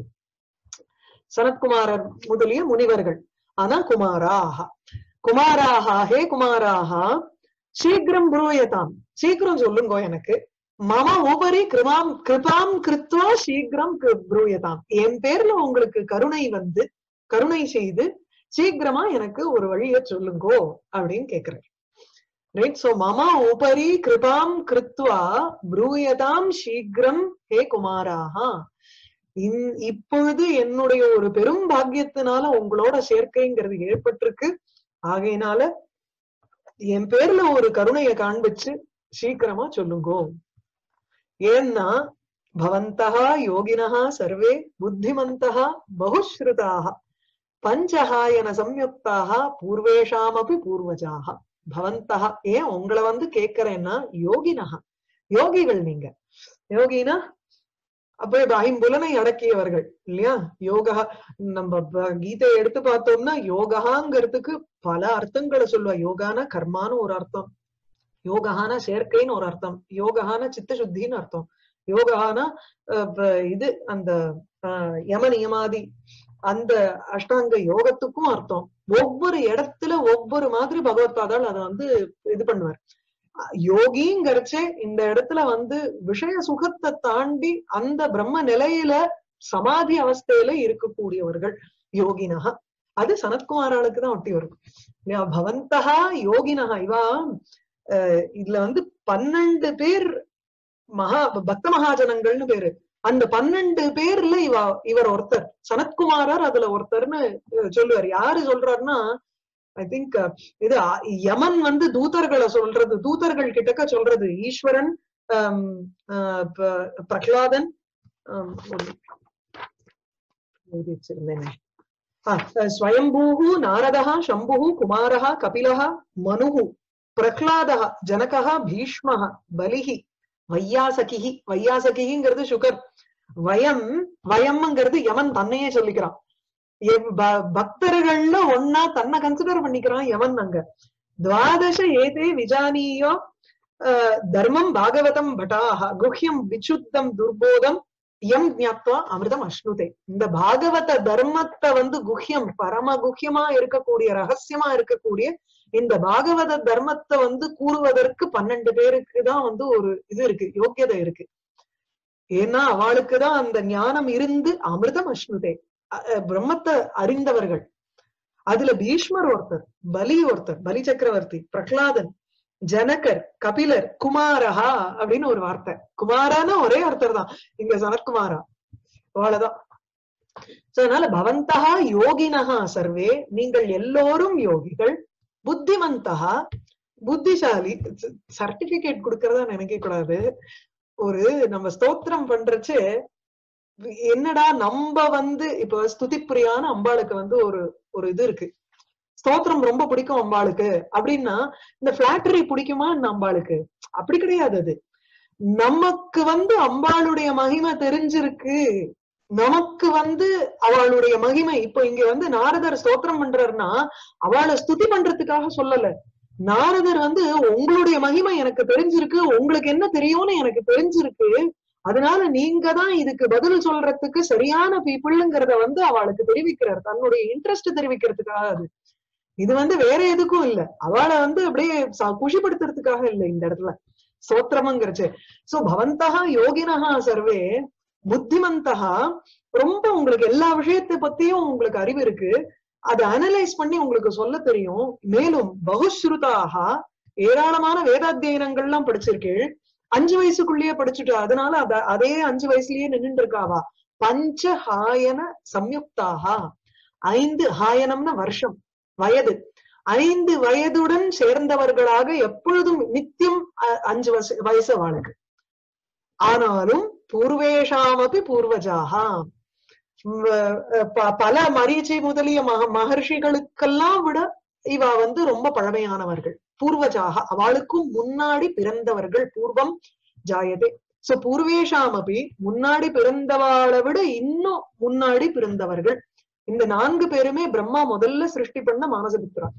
S1: சனத்குமாரர் முதலிய முனிவர்கள் ஆனா குமாராக குமாராக ஹே குமாராக சீக்கிரம் புரூயதாம் சீக்கிரம் சொல்லுங்க எனக்கு மம உபரி கிருபாம் கிருபாம் கிருத்வா சீக்கிரம் கிரு- புரூயதாம் என் பேர்ல உங்களுக்கு கருணை வந்து கருணை செய்து சீக்கிரமா எனக்கு ஒரு வழிய சொல்லுங்கோ அப்படின்னு கேக்குறாரு ரைட் சோ மம உபரி கிருபாம் கிருத்வா ப்ரூயதாம் சீக்கிரம் ஹே குமாராஹா இன்- இப்பொழுது என்னுடைய ஒரு பெரும் பாக்கியத்தினால உங்களோட சேர்க்கைங்கிறது ஏற்பட்டிருக்கு ஆகையினால என் பேர்ல ஒரு கருணையை காண்பிச்சு சீக்கிரமா சொல்லுங்கோ ஏன்னா பவந்தகா யோகினஹா சர்வே புத்திமந்தகா பகுஸ்ருதாக பஞ்சஹாயன சம்யுக்தாக பூர்வேஷாமபி பூர்வஜாக பவந்தகா ஏன் உங்களை வந்து கேட்கிறேன்னா யோகினஹா யோகிகள் நீங்க யோகினா அப்ப இப்ப ஐம்புலனை அடக்கியவர்கள் இல்லையா யோகா நம்ம ப- கீதையை எடுத்து பார்த்தோம்னா யோகாங்கிறதுக்கு பல அர்த்தங்களை சொல்லுவா யோகான கர்மான்னு ஒரு அர்த்தம் யோகான சேர்க்கைன்னு ஒரு அர்த்தம் யோகான சித்த சுத்தின்னு அர்த்தம் யோகான அஹ், ப- இது அந்த அஹ், யம நியமாதி அந்த அஷ்டாங்க யோகத்துக்கும் அர்த்தம் ஒவ்வொரு இடத்துல ஒவ்வொரு மாதிரி பகவத்பாதால் அதை வந்து இது பண்ணுவார் யோகிங்கிறச்சே இந்த இடத்துல வந்து விஷய சுகத்தை தாண்டி அந்த பிரம்ம நிலையில சமாதி அவஸ்தையில இருக்கக்கூடியவர்கள் யோகினஹா அது சனத்குமாராளுக்கு தான் ஒட்டி வரும் இல்லையா பவந்தகா யோகினஹா இவா அஹ் இதுல வந்து பன்னெண்டு பேர் மகா பக்த மகாஜனங்கள்னு பேரு அந்த பன்னெண்டு பேர்ல இவ இவர் ஒருத்தர் சனத்குமாரர் அதுல ஒருத்தர்னு அஹ் சொல்லுவார் யாரு சொல்றாருன்னா ஐ திங்க் இது அ- யமன் வந்து தூதர்களை சொல்றது தூதர்கள் கிட்டக்க சொல்றது ஈஸ்வரன் ஆம், ஆஹ் ப- பிரகலாதன் ஆம், ஒரு- எழுதி வச்சிருந்தேனே ஆ, அஹ் ஸ்வயம்பூஹு நாரதः शम्भुः कुमारः कपिलः मनुः பிரகலாதः ஜனகः பீஷ்மः பலிஹி வையாசகிஹி வையாசகிங்கிறது சுகர் வயம் வயம்ங்கிறது யமன் தன்னையே சொல்லிக்கிறான் எவ் ப- பக்தர்கள்ல ஒன்னா தன்னை கன்சிடர் பண்ணிக்கிறான் யமன் அங்க துவாதச ஏதே விஜானீயோ அஹ், தர்மம் பாகவதம் பட்டாக குஹ்யம் விசுத்தம் துர்போதம் எம் ஞாத்வா அமிர்தம் அஷ்ணுதே இந்த பாகவத தர்மத்தை வந்து குஹ்யம் பரம குஹ்யமா இருக்கக்கூடிய ரகசியமா இருக்கக்கூடிய இந்த பாகவத தர்மத்தை வந்து கூறுவதற்கு பன்னெண்டு பேருக்கு தான் வந்து ஒரு இது இருக்கு யோக்கியதை இருக்கு ஏன்னா அவளுக்குதான் அந்த ஞானம் இருந்து அமிர்தம் அஷ்ணுதே அ- அ, பிரம்மத்தை அறிந்தவர்கள் அதுல பீஷ்மர் ஒருத்தர் பலி ஒருத்தர் பலி சக்கரவர்த்தி பிரகலாதன் ஜனகர் கபிலர் குமாரஹா அப்படின்னு ஒரு வார்த்தை குமாரானா ஒரே ஒருத்தர் தான் இங்க சனத்குமாரா அவ்வளவுதான் So, அதனால பவந்தகா யோகினஹா சர்வே நீங்கள் எல்லோரும் யோகிகள் புத்திமந்தகா புத்திசாலி சர்டிபிகேட் கொடுக்கறதா நினைக்க கூடாது ஒரு நம்ம ஸ்தோத்திரம் பண்றச்சு என்னடா நம்ம வந்து இப்ப ஸ்துதிப்பிரியான அம்பாளுக்கு வந்து ஒரு ஒரு இது இருக்கு ஸ்தோத்திரம் ரொம்ப பிடிக்கும் அம்பாளுக்கு அப்படின்னா இந்த பிளாட்டரி பிடிக்குமா இந்த அம்பாளுக்கு அப்படி கிடையாது அது நமக்கு வந்து அம்பாளுடைய மகிமை தெரிஞ்சிருக்கு நமக்கு வந்து அவளுடைய மகிமை இப்போ இங்க வந்து நாரதர் ஸ்தோத்திரம் பண்றாருன்னா அவளை ஸ்துதி பண்றதுக்காக சொல்லல நாரதர் வந்து உங்களுடைய மகிமை எனக்கு தெரிஞ்சிருக்கு உங்களுக்கு என்ன தெரியும்னு எனக்கு தெரிஞ்சிருக்கு அதனால நீங்க தான் இதுக்கு பதில் சொல்றதுக்கு சரியான பீப்புள்ங்கிறத வந்து அவளுக்கு தெரிவிக்கிறார் தன்னுடைய இன்ட்ரெஸ்ட் தெரிவிக்கிறதுக்காக அது இது வந்து வேற எதுக்கும் இல்ல அவளை வந்து அப்படியே ச- குஷிப்படுத்துறதுக்காக இல்ல இந்த இடத்துல ஸ்தோத்திரமங்கிறச்சு சோ பவந்தகா யோகினஹா சர்வே புத்திமந்தகா ரொம்ப உங்களுக்கு எல்லா விஷயத்தை பத்தியும் உங்களுக்கு அறிவு இருக்கு அதை அனலைஸ் பண்ணி உங்களுக்கு சொல்ல தெரியும் மேலும் பகுஸ்ருதாக ஏராளமான வேதாத்தியனங்கள்லாம் படிச்சிருக்கீள் அஞ்சு வயசுக்குள்ளேயே படிச்சுட்டு அதனால அத அதே அஞ்சு வயசுலயே நின்னுட்டு இருக்காவா பஞ்ச ஹாயன சம்யுக்தாக ஐந்து ஹாயனம்னா வருஷம் வயது ஐந்து வயதுடன் சேர்ந்தவர்களாக எப்பொழுதும் நித்தியம் அ- அஞ்சு வயசு வயசு அவளுக்கு ஆனாலும் பூர்வேஷாமபி பூர்வஜாகா உம் அஹ் ப- பல மரீச்சை முதலிய மக மகர்ஷிகளுக்கெல்லாம் விட இவ வந்து ரொம்ப பழமையானவர்கள் பூர்வஜாக அவளுக்கும் முன்னாடி பிறந்தவர்கள் பூர்வம் ஜாயதே சோ பூர்வேஷாமபி முன்னாடி பிறந்தவாளை விட இன்னும் முன்னாடி பிறந்தவர்கள் இந்த நான்கு பேருமே பிரம்மா முதல்ல சிருஷ்டி பண்ண மானசபுத்திரா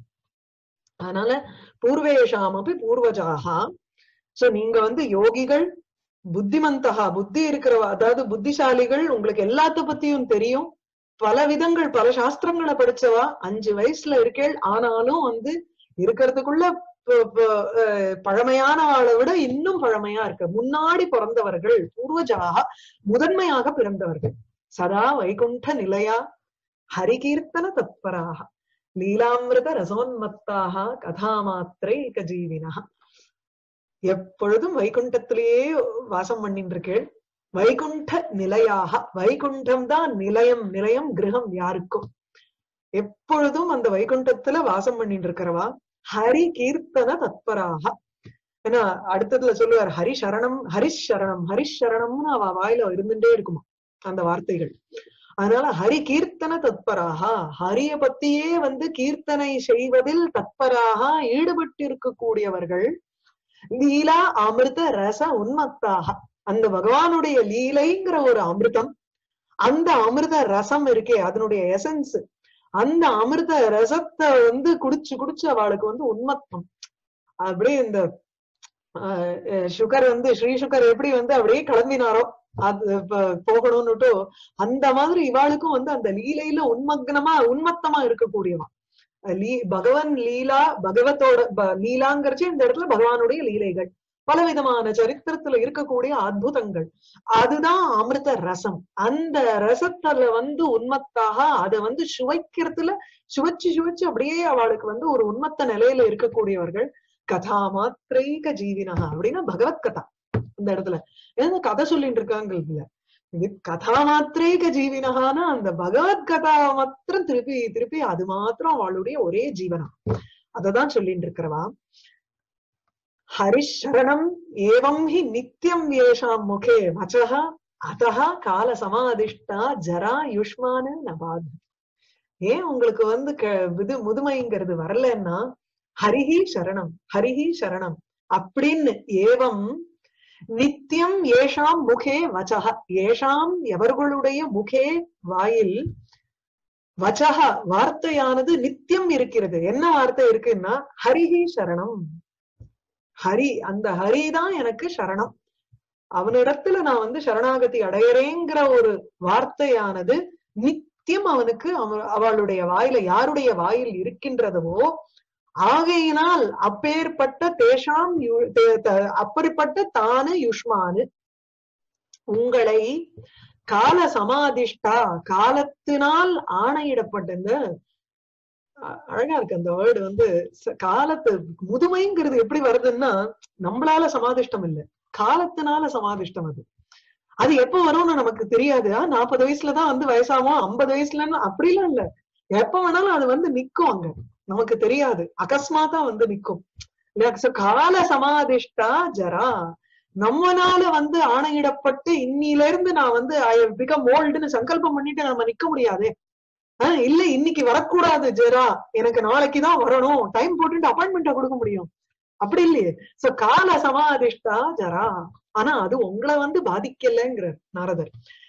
S1: அதனால பூர்வேஷாமபி பூர்வஜாகா சோ நீங்க வந்து யோகிகள் புத்திமந்தகா புத்தி இருக்கிறவ அதாவது புத்திசாலிகள் உங்களுக்கு எல்லாத்த பத்தியும் தெரியும் பல விதங்கள் பல சாஸ்திரங்களை படிச்சவா அஞ்சு வயசுல இருக்கேள் ஆனாலும் வந்து இருக்கிறதுக்குள்ள ப- ப- அஹ் பழமையான ஆளை விட இன்னும் பழமையா இருக்கு முன்னாடி பிறந்தவர்கள் பூர்வஜாக முதன்மையாக பிறந்தவர்கள் சதா வைகுண்ட நிலையா ஹரிகீர்த்தன தத்பராக லீலாமிருத ரசோன்மத்தாக கதாமாத்திரை ஜீவினா எப்பொழுதும் வைகுண்டத்திலேயே வாசம் பண்ணிட்டு இருக்கேள் வைகுண்ட நிலையாக வைகுண்டம் தான் நிலையம் நிலையம் கிரகம் யாருக்கும் எப்பொழுதும் அந்த வைகுண்டத்துல வாசம் பண்ணிட்டு இருக்கிறவா ஹரி கீர்த்தன தத்பராக ஏன்னா அடுத்ததுல சொல்லுவார் ஹரி சரணம் ஹரிஷ் சரணம் ஹரிஷ் சரணம்னு அவ வாயில இருந்துட்டே இருக்குமா அந்த வார்த்தைகள் அதனால ஹரி கீர்த்தன தத்பராக ஹரிய பத்தியே வந்து கீர்த்தனை செய்வதில் தத்பராக ஈடுபட்டு இருக்கக்கூடியவர்கள் லீலா அமிர்த ரச உன்மத்தாக அந்த பகவானுடைய லீலைங்கிற ஒரு அமிர்தம் அந்த அமிர்த ரசம் இருக்கே அதனுடைய எசன்ஸ் அந்த அமிர்த ரசத்தை வந்து குடிச்சு குடிச்சு அவளுக்கு வந்து உன்மத்தம் அப்படியே இந்த சுகர் வந்து ஸ்ரீ சுகர் எப்படி வந்து அப்படியே கிளம்பினாரோ அது ப- போகணும்னுட்டு அந்த மாதிரி இவாளுக்கும் வந்து அந்த லீலையில உன்மக்னமா உன்மத்தமா இருக்கக்கூடியவன் லீ பகவன் லீலா பகவத்தோட ப- லீலாங்கிறச்சு இந்த இடத்துல பகவானுடைய லீலைகள் பலவிதமான சரித்திரத்துல இருக்கக்கூடிய அற்புதங்கள் அதுதான் அமிர்த ரசம் அந்த ரசத்துல வந்து உன்மத்தாக அதை வந்து சுவைக்கிறதுல சுவைச்சு சுவைச்சு அப்படியே அவளுக்கு வந்து ஒரு உன்மத்த நிலையில இருக்கக்கூடியவர்கள் கதா மாத்திரைக ஜீவினகா அப்படின்னா பகவத் கதா இந்த இடத்துல ஏன்னா கதை சொல்லிட்டு இருக்காங்க இல்ல இது கதா மாத்திரேக ஜீவினகான அந்த பகவத் கதா மாத்திரம் திருப்பி திருப்பி அது மாத்திரம் அவளுடைய ஒரே ஜீவனம் அததான் சொல்லிட்டு இருக்கிறவா ஹரிஷரணம் ஏவம் ஹி நித்தியம் ஏஷாம் முகே வச்சக அதஹ கால சமாதிஷ்டா ஜரா யுஷ்மானு நபாத் ஏன் உங்களுக்கு வந்து க- இது முதுமைங்கிறது வரலன்னா ஹரிஹி சரணம் ஹரிஹி சரணம் அப்படின்னு ஏவம் நித்தியம் ஏஷாம் முகே வச்சக ஏஷாம் எவர்களுடைய முகே வாயில் வச்சக வார்த்தையானது நித்தியம் இருக்கிறது என்ன வார்த்தை இருக்குன்னா ஹரிஹி சரணம் ஹரி அந்த ஹரி தான் எனக்கு சரணம் அவனிடத்துல நான் வந்து சரணாகதி அடையறேங்கிற ஒரு வார்த்தையானது நித்தியம் அவனுக்கு அவ- அவளுடைய வாயில யாருடைய வாயில் இருக்கின்றதோ ஆகையினால் அப்பேற்பட்ட தேஷாம் யு- தே- த- அப்படிப்பட்ட தானு யுஷ்மானு உங்களை கால சமாதிஷ்டா காலத்தினால் ஆணையிடப்பட்டது அ- அழகா இருக்கு அந்த வேர்டு வந்து ச- காலத்து முதுமைங்கிறது எப்படி வருதுன்னா நம்மளால சமாதிஷ்டம் இல்ல காலத்தினால சமாதிஷ்டம் அது அது எப்ப வரும்னு நமக்கு தெரியாது ஆ, நாற்பது வயசுலதான் வந்து வயசாகும் ஐம்பது வயசுலன்னு அப்படிலாம் இல்ல எப்ப வேணாலும் அது வந்து நிக்கும் அங்க நமக்கு தெரியாது அகஸ்மாத்தா வந்து நிக்கும் இல்லையா? So, கால சமாதிஷ்டா ஜரா நம்மனால வந்து ஆணையிடப்பட்டு இன்னில இருந்து நான் வந்து ஐ பிகம் ஓல்டுன்னு சங்கல்பம் பண்ணிட்டு நம்ம நிக்க முடியாதே ஆஹ் இல்ல இன்னைக்கு வரக்கூடாது ஜெரா எனக்கு நாளைக்குதான் வரணும் டைம் போட்டுட்டு அப்பாயின்மெண்ட்டா கொடுக்க முடியும் அப்படி இல்லையே சோ கால சமாதிஷ்டா ஜரா ஆனா அது உங்களை வந்து பாதிக்கலைங்கிறார் நாரதர்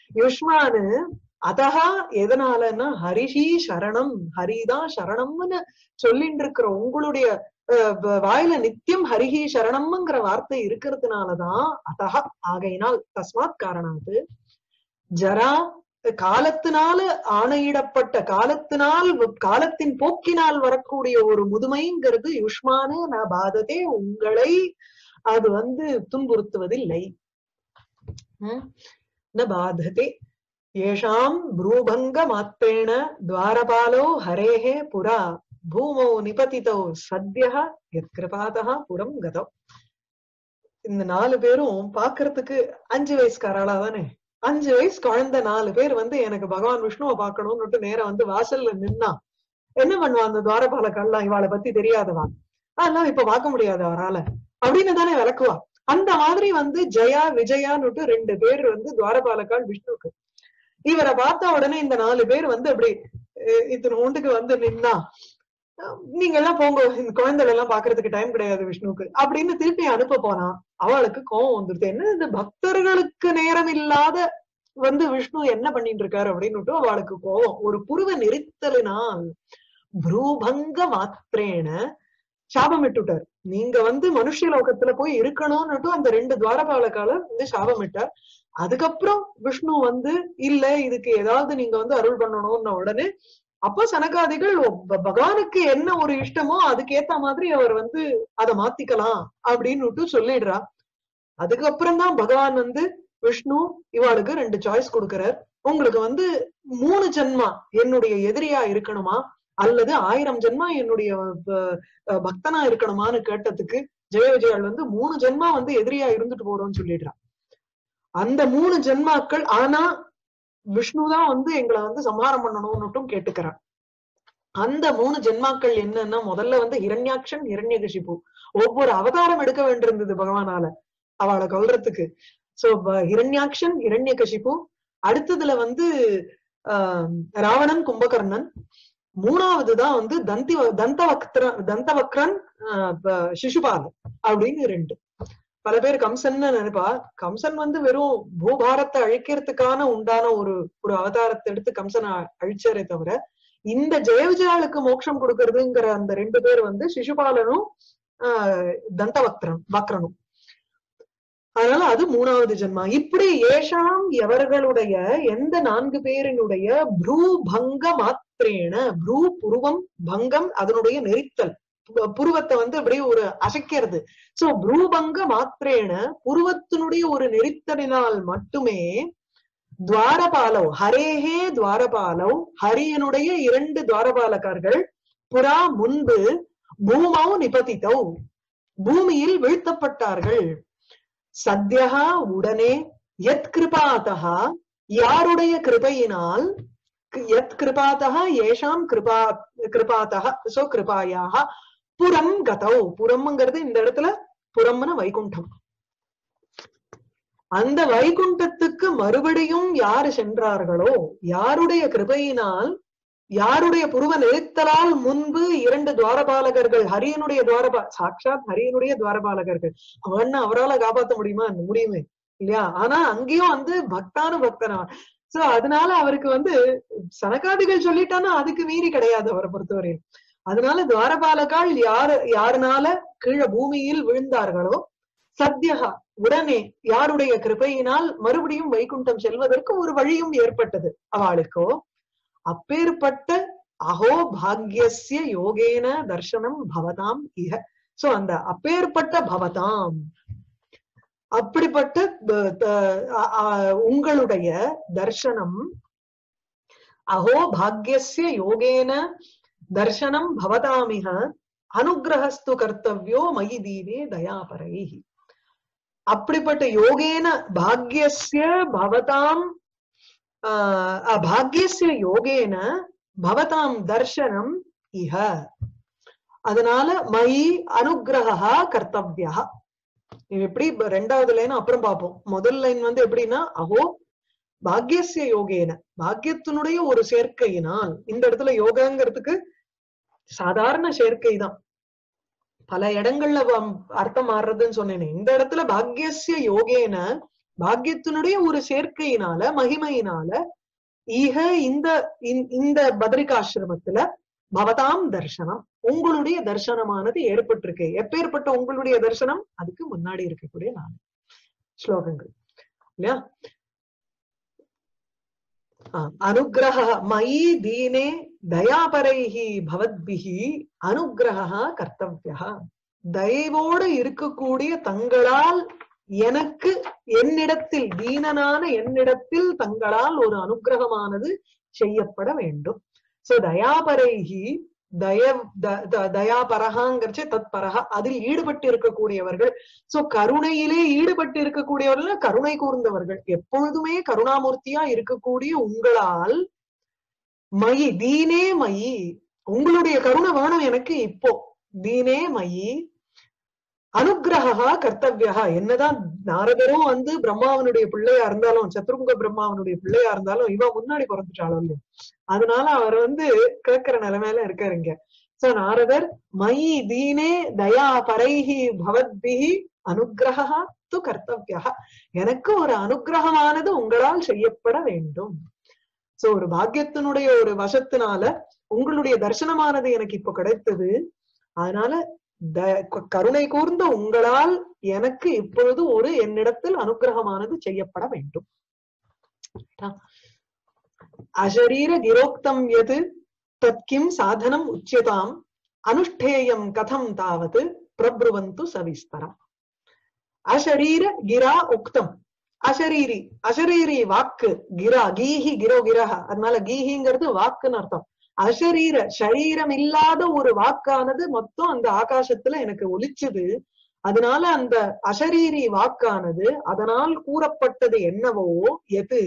S1: யுஷ்மானு அதஹா எதனாலன்னா ஹரிஹி சரணம் ஹரிதான் சரணம்னு சொல்லிட்டு இருக்கிற உங்களுடைய அஹ், வ- வாயில நித்தியம் ஹரிஹி சரணம்ங்கிற வார்த்தை இருக்கிறதுனாலதான் அதஹா ஆகையினால் தஸ்மாத் காரணாது ஜரா காலத்தினால ஆணையிடப்பட்ட காலத்தினால் காலத்தின் போக்கினால் வரக்கூடிய ஒரு முதுமைங்கிறது யுஷ்மானு ந பாததே உங்களை அது வந்து துன்புறுத்துவதில்லை ம்? ந பாததே ஏஷாம் ப்ரூபங்க மாத்திரேண துவாரபாலோ ஹரேஹே புரா பூமோ நிபதிதோ சத்யः யத்கிருபாதः புரம் கதம் இந்த நாலு பேரும் பாக்குறதுக்கு அஞ்சு வயசுக்காராளா தானே அஞ்சு வயசு குழந்தை நாலு பேர் வந்து எனக்கு பகவான் விஷ்ணுவை பார்க்கணும்னுட்டு நேரா வந்து வாசல்ல நின்னா என்ன பண்ணுவா அந்த துவாரபாலக்கள்லாம் இவாளை பத்தி தெரியாதவா அதெல்லாம் இப்ப பார்க்க முடியாது அவரால அப்படின்னு தானே விளக்குவா அந்த மாதிரி வந்து ஜெயா விஜயான்னுட்டு ரெண்டு பேர் வந்து துவாரபாலக்கால் விஷ்ணுக்கு இவரை பார்த்த உடனே இந்த நாலு பேர் வந்து அப்படி அஹ் இத்தனை ஒன்றுக்கு வந்து நின்னா அஹ் நீங்க எல்லாம் போங்க இந்த குழந்தைகள் எல்லாம் பாக்குறதுக்கு டைம் கிடையாது விஷ்ணுவுக்கு அப்படின்னு திருப்பி அனுப்ப போனா அவளுக்கு கோவம் வந்துருது என்ன இது பக்தர்களுக்கு நேரம் இல்லாத வந்து விஷ்ணு என்ன பண்ணிட்டு இருக்காரு அப்படின்னுட்டு அவளுக்கு கோவம் ஒரு புருவ நெரித்தலினால் புரூபங்க மாத்திரேன சாபம் விட்டுட்டார் நீங்க வந்து மனுஷ லோகத்துல போய் இருக்கணும்னுட்டு அந்த ரெண்டு துவாரபாலக்கால வந்து சாபம் விட்டார் அதுக்கப்புறம் விஷ்ணு வந்து இல்ல இதுக்கு ஏதாவது நீங்க வந்து அருள் பண்ணணும்னு உடனே அப்போ சனகாதிகள் ப- பகவானுக்கு என்ன ஒரு இஷ்டமோ அதுக்கு ஏத்த மாதிரி அவர் வந்து அதை மாத்திக்கலாம் அப்படின்னுட்டு சொல்லிடுறா அதுக்கப்புறம் தான் பகவான் வந்து விஷ்ணு இவாளுக்கு ரெண்டு சாய்ஸ் கொடுக்கிறார் உங்களுக்கு வந்து மூணு ஜென்மா என்னுடைய எதிரியா இருக்கணுமா அல்லது ஆயிரம் ஜென்மா என்னுடைய ப- அஹ் பக்தனா இருக்கணுமான்னு கேட்டதுக்கு ஜெய விஜயாள் வந்து மூணு ஜென்மா வந்து எதிரியா இருந்துட்டு போறோம்னு சொல்லிடுறா அந்த மூணு ஜென்மாக்கள் ஆனா விஷ்ணுதான் வந்து எங்களை வந்து சம்ஹாரம் பண்ணணும்னுட்டும் கேட்டுக்கிறான் அந்த மூணு ஜென்மாக்கள் என்னன்னா முதல்ல வந்து ஹிரண்யாக்ஷன் ஹிரண்யகசிபு ஒவ்வொரு அவதாரம் எடுக்க வேண்டியிருந்தது பகவானால அவளை கொல்றதுக்கு சோ ஹிரண்யாக்ஷன் ஹிரண்யகசிபு அடுத்ததுல வந்து ஆஹ் ராவணன் கும்பகர்ணன் மூணாவதுதான் வந்து தந்தி தந்தவக்திர தந்தவக்ரன் ஆஹ் ப- சிசுபாலன் அப்படின்னு ரெண்டு பல பேர் கம்சன்னு நினைப்பா கம்சன் வந்து வெறும் பூபாரத்தை அழிக்கிறதுக்கான உண்டான ஒரு ஒரு அவதாரத்தை எடுத்து கம்சனை அ- அழிச்சாரே தவிர இந்த ஜெய விஜயாளுக்கு மோட்சம் கொடுக்கறதுங்கிற அந்த ரெண்டு பேர் வந்து சிசுபாலனும் ஆஹ் தந்தவக்ரன் வக்ரனும் அதனால அது மூணாவது ஜென்மா இப்படி ஏஷாம் எவர்களுடைய எந்த நான்கு பேரினுடைய ப்ரூ பங்க மாத்திரேன ப்ரூ புருவம் பங்கம் அதனுடைய நெரித்தல் பு- புருவத்தை வந்து அப்படியே ஒரு அசைக்கிறது சோ ப்ரூபங்க மாத்திரேன புருவத்தினுடைய ஒரு நெரித்தலினால் மட்டுமே துவாரபாலவ் ஹரேஹே துவாரபாலவ் ஹரியனுடைய இரண்டு துவாரபாலகர்கள் புறா முன்பு பூமௌ நிபதித்தௌ பூமியில் வீழ்த்தப்பட்டார்கள் சத்யஹா உடனே யத் கிருபாதா யாருடைய கிருபையினால் யத் கிருபாதா ஏஷாம் கிருபா கிருபாதா சோ கிருபாயாக புறம் கதௌ புறம்ங்கிறது இந்த இடத்துல புறம்னு வைகுண்டம் அந்த வைகுண்டத்துக்கு மறுபடியும் யாரு சென்றார்களோ யாருடைய கிருபையினால் யாருடைய புருவ நெரித்தலால் முன்பு இரண்டு துவாரபாலகர்கள் ஹரியனுடைய துவாரபா சாட்சாத் ஹரியனுடைய துவாரபாலகர்கள் அவன் அவரால காப்பாத்த முடியுமா முடியுமே இல்லையா ஆனா அங்கேயும் வந்து பக்தானு பக்தனா சோ அதனால அவருக்கு வந்து சனகாதிகள் சொல்லிட்டானா அதுக்கு மீறி கிடையாது அவரை பொறுத்தவரையில் அதனால துவாரபாலகால் யாரு யாருனால கீழே பூமியில் விழுந்தார்களோ சத்யகா உடனே யாருடைய கிருபையினால் மறுபடியும் வைகுண்டம் செல்வதற்கு ஒரு வழியும் ஏற்பட்டது அவளுக்கோ அப்பேற்பட்ட அஹோ பாக்யஸ்ய யோகேன தர்சனம் பவதாம் இஹ சோ அந்த அப்பேற்பட்ட பவதாம் அப்படிப்பட்ட ப- த- அ- அ- உங்களுடைய தர்சனம் அஹோ பாக்யஸ்ய யோகேன தர்சனம் பவதாமிக அனுகிரகஸ்து கர்த்தவ்யோ மயி தீனே தயாபரைஹி அப்படிப்பட்ட யோகேன பாக்யஸ்ய பவதாம் ஆஹ் பாக்யஸ்ய யோகேன பவதாம் தர்சனம் இஹ அதனால மயி அனுகிரகா கர்த்தவ்யா இது எப்படி இப்ப ரெண்டாவது லைன் அப்புறம் பார்ப்போம் முதல் லைன் வந்து எப்படின்னா அஹோ பாக்யஸ்ய யோகேன பாக்யத்தினுடைய ஒரு சேர்க்கையினால் இந்த இடத்துல யோகங்கிறதுக்கு சாதாரண சேர்க்கை தான் பல இடங்கள்ல வம்- அர்த்தம் மாறுறதுன்னு சொன்னேனே இந்த இடத்துல பாக்யஸ்ய யோகேன பாக்கியத்தினுடைய ஒரு சேர்க்கையினால மகிமையினால ஈக இந்த இந்த- இந்த பத்ரிகாசிரமத்துல பவதாம் தர்சனம் உங்களுடைய தர்சனமானது ஏற்பட்டிருக்கு எப்பேற்பட்ட உங்களுடைய தர்சனம் அதுக்கு முன்னாடி இருக்கக்கூடிய நாலு ஸ்லோகங்கள் இல்லையா அனுகிரக மயி தீனே தயாபரைஹி பவத்பிஹி அனுகிரக கர்த்தவியா தயவோடு இருக்கக்கூடிய தங்களால் எனக்கு என்னிடத்தில் தீனனான என்னிடத்தில் தங்களால் ஒரு அனுகிரகமானது செய்யப்பட வேண்டும் சோ தயாபரைஹி தய த- த- தயாபரகாங்கிறச்சே தத் பரகா அதில் ஈடுபட்டு இருக்கக்கூடியவர்கள் சோ கருணையிலே ஈடுபட்டு இருக்கக்கூடியவர்கள் கருணை கூர்ந்தவர்கள் எப்பொழுதுமே கருணாமூர்த்தியா இருக்கக்கூடிய உங்களால் மயி தீனே மயி உங்களுடைய கருணை வேணும் எனக்கு இப்போ தீனே மயி அனுகிரகா கர்த்தவியா என்னதான் நாரதரும் வந்து பிரம்மாவனுடைய பிள்ளையா இருந்தாலும் சத்ருங்க பிரம்மாவனுடைய பிள்ளையா இருந்தாலும் இவன் முன்னாடி பிறந்துட்டாலும் இல்லையா அதனால அவர் வந்து கேட்கிற நிலைமையில இருக்காருங்க சோ நாரதர் மயி தீனே தயா பரைஹி பவத்பிஹி அனுகிரகா து கர்த்தவியா எனக்கு ஒரு அனுகிரகமானது உங்களால் செய்யப்பட வேண்டும் சோ ஒரு பாக்கியத்தினுடைய ஒரு வசத்தினால உங்களுடைய தர்சனமானது எனக்கு இப்ப கிடைத்தது அதனால த- க- கருணை கூர்ந்த உங்களால் எனக்கு இப்பொழுது ஒரு என்னிடத்தில் அனுகிரகமானது செய்யப்பட வேண்டும் அசரீர கிரோக்தம் எது தத்கிம் சாதனம் உச்சியதாம் அனுஷ்டேயம் கதம் தாவது பிரப்ருவந்து சவிஸ்தரம் அசரீர கிரா உக்தம் அசரீரி அசரீரி வாக்கு கிரா கீஹி கிரோ கிரஹ அதனால கீஹிங்கிறது வாக்குன்னு அர்த்தம் அசரீர சரீரம் இல்லாத ஒரு வாக்கானது மொத்தம் அந்த ஆகாசத்துல எனக்கு ஒலிச்சுது அதனால அந்த அசரீரி வாக்கானது அதனால் கூறப்பட்டது என்னவோ எது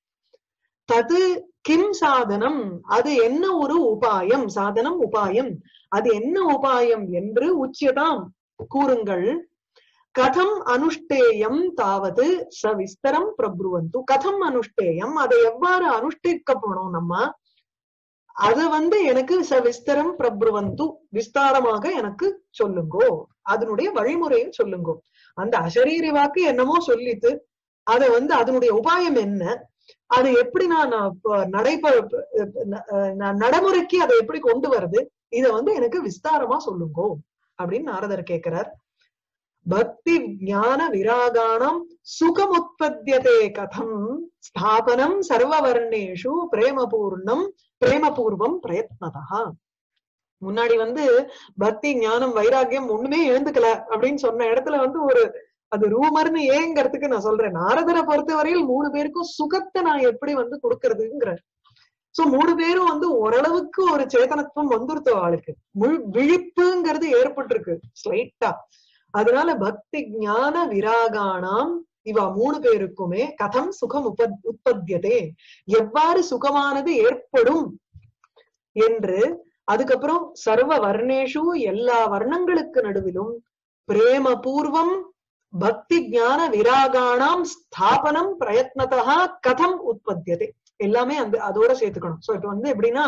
S1: தது கிம் சாதனம் அது என்ன ஒரு உபாயம் சாதனம் உபாயம் அது என்ன உபாயம் என்று உச்சியதாம் கூறுங்கள் கதம் அனுஷ்டேயம் தாவது சவிஸ்தரம் பிரபுவந்து கதம் அனுஷ்டேயம் அதை எவ்வாறு அனுஷ்டிக்கப்படும் நம்ம அது வந்து எனக்கு சவிஸ்தரம் பிரபுவந்து விஸ்தாரமாக எனக்கு சொல்லுங்கோ அதனுடைய வழிமுறையை சொல்லுங்கோ அந்த அசரீரி வாக்கு என்னமோ சொல்லித்து அதை வந்து அதனுடைய உபாயம் என்ன அது எப்படி நான் நடைப நான் நடைமுறைக்கு அதை எப்படி கொண்டு வருது இத வந்து எனக்கு விஸ்தாரமா சொல்லுங்கோ அப்படின்னு நாரதர் கேட்கிறார் பக்தி ஞான விராகாணம் சுகமுத்பத்தியதே கதம் ஸ்தாபனம் சர்வவர்ணேஷு பிரேமபூர்ணம் பிரேமபூர்வம் பிரயத்னதா முன்னாடி வந்து பக்தி ஞானம் வைராக்கியம் ஒண்ணுமே எழுந்துக்கல அப்படின்னு சொன்ன இடத்துல வந்து ஒரு அது ரூமர்னு ஏங்கிறதுக்கு நான் சொல்றேன் நாரதரை பொறுத்தவரையில் மூணு பேருக்கும் சுகத்தை நான் எப்படி வந்து கொடுக்கறதுங்கிற சோ மூணு பேரும் வந்து ஓரளவுக்கு ஒரு சேதனத்துவம் வந்துருத்தோ ஆளுக்கு முழு விழிப்புங்கிறது ஏற்பட்டிருக்கு ஸ்லைட்டா அதனால பக்தி ஞான விராகானாம் இவா மூணு பேருக்குமே கதம் சுகம் உப உற்பத்தியதே எவ்வாறு சுகமானது ஏற்படும் என்று அதுக்கப்புறம் சர்வ வர்ணேஷு எல்லா வர்ணங்களுக்கு நடுவிலும் பிரேம பூர்வம் பக்தி ஞான விராகானாம் ஸ்தாபனம் பிரயத்னதா கதம் உற்பத்தியதே எல்லாமே அந்த அதோட சேர்த்துக்கணும் சோ இப்ப வந்து எப்படின்னா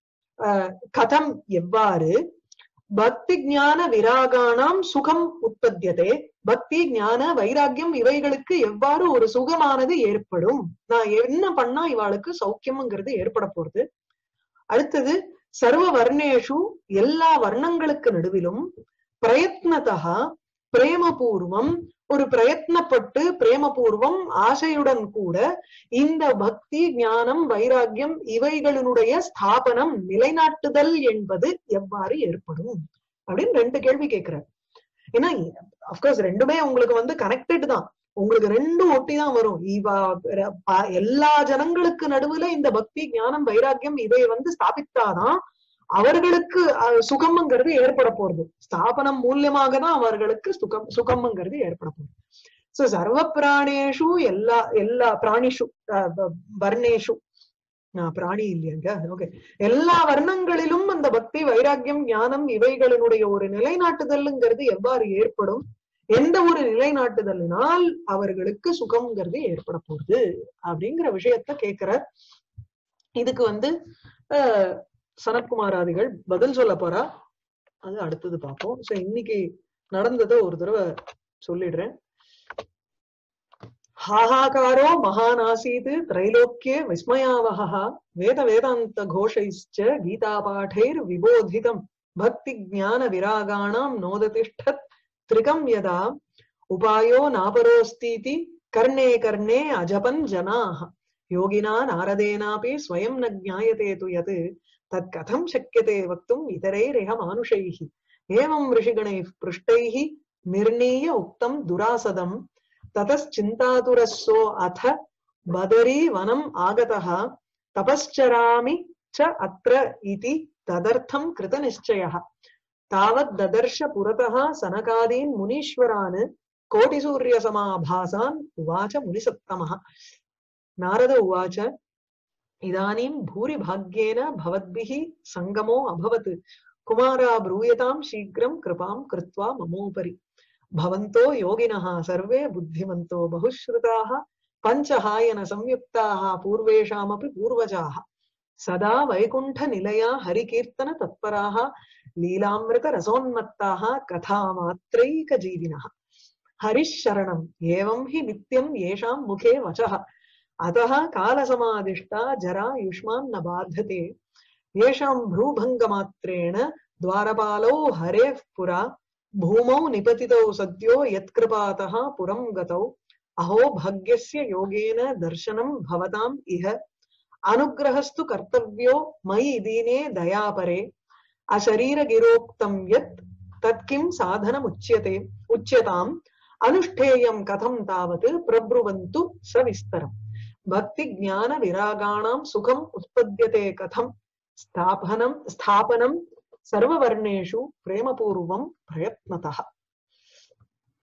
S1: கதம் எவ்வாறு பக்தி ஞான விராகானாம் சுகம் உற்பத்தியதே பக்தி ஞான வைராக்கியம் இவைகளுக்கு எவ்வாறு ஒரு சுகமானது ஏற்படும் நான் என்ன பண்ணா இவாளுக்கு சௌக்கியம்ங்கிறது ஏற்பட போறது அடுத்தது சர்வ வர்ணேஷு எல்லா வர்ணங்களுக்கு நடுவிலும் பிரயத்னதா பிரேமபூர்வம் ஒரு பிரயத்னப்பட்டு பிரேமபூர்வம் ஆசையுடன் கூட இந்த பக்தி ஞானம் வைராக்கியம் இவைகளினுடைய ஸ்தாபனம் நிலைநாட்டுதல் என்பது எவ்வாறு ஏற்படும் அப்படின்னு ரெண்டு கேள்வி கேட்கிறார் ஏன்னா அப்கோர்ஸ் ரெண்டுமே உங்களுக்கு வந்து கனெக்டட் தான் உங்களுக்கு ரெண்டும் ஒட்டி தான் வரும் இவா எல்லா ஜனங்களுக்கு நடுவுல இந்த பக்தி ஞானம் வைராக்கியம் இதை வந்து ஸ்தாபித்தாதான் அவர்களுக்கு சுகம்ங்கிறது ஏற்பட போறது ஸ்தாபனம் மூலியமாக தான் அவர்களுக்கு சுகம் சுகம்ங்கிறது ஏற்பட போகுது சோ சர்வ பிராணேஷு எல்லா எல்லா பிராணிஷு வர்ணேஷு பிராணி இல்லையாங்க ஓகே எல்லா வர்ணங்களிலும் அந்த பக்தி வைராக்கியம் ஞானம் இவைகளினுடைய ஒரு நிலைநாட்டுதல்ங்கிறது எவ்வாறு ஏற்படும் எந்த ஒரு நிலைநாட்டுதலினால் அவர்களுக்கு சுகம்ங்கிறது ஏற்பட போகுது அப்படிங்கிற விஷயத்த கேக்குற இதுக்கு வந்து அஹ் சனத்குமாராதிகள் பதில் சொல்ல போறா அது அடுத்தது பார்ப்போம் சோ இன்னைக்கு நடந்ததை ஒரு தடவை சொல்லிடுறேன் हाहाकारो महानासीत् त्रैलोक्ये विस्मयावहः वेदवेदान्तघोषैश्च गीतापाठैर्विबोधितम् भक्तिज्ञानविरागाणां नोदतिष्ठत् त्रिकं यदा उपायो नापरोऽस्तीति कर्णे कर्णे अजपन् जनाः योगिना नारदेनापि स्वयं न ज्ञायते तु यत् तत् कथं शक्यते वक्तुम् इतरैरिह मानुषैः एवं ऋषिगणैः पृष्टैः निर्णीय उक्तं दुरासदम् ततश्चिन्तातुरस्सो अथ बदरी वनम् आगतः तपश्चरामि च अत्र इति तदर्थं कृतनिश्चयः तावत् ददर्श पुरतः सनकादीन् मुनीश्वरान् कोटिसूर्यसमाभासान् उवाच मुनिसत्तमः नारद उवाच इदानीं भूरिभाग्येन भवद्भिः सङ्गमो अभवत् कुमारा ब्रूयतां शीघ्रं कृपां कृत्वा ममोपरि भवन्तो योगिनः सर्वे बुद्धिमन्तो बहुश्रुताः पञ्चहायनसंयुक्ताः पूर्वेषामपि पूर्वजाः सदा वैकुण्ठनिलया हरिकीर्तनतत्पराः लीलामृतरसोन्मत्ताः कथामात्रैकजीविनः हरिः शरणम् एवं हि नित्यं येषां मुखे वचः अतः कालसमादिष्टा जरा युष्मान् न बाधते येषां भ्रूभङ्गमात्रेण द्वारपालौ हरेः पुरा भूमौ निपतितौ सद्यो यत्कृपातः पुरं गतौ अहो भाग्यस्य योगेन दर्शनं भवताम् इह अनुग्रहस्तु कर्तव्यो मयि दीने दयापरे अशरीरगिरोक्तं यत् तत्किं साधनमुच्यते उच्यताम् अनुष्ठेयं कथं तावत् प्रब्रुवन्तु सविस्तरम् भक्तिज्ञानविरागाणां सुखम् उत्पद्यते कथं स्थापनं स्थापनं सर्ववर्णेषु प्रेमपूर्वं प्रयत्नतः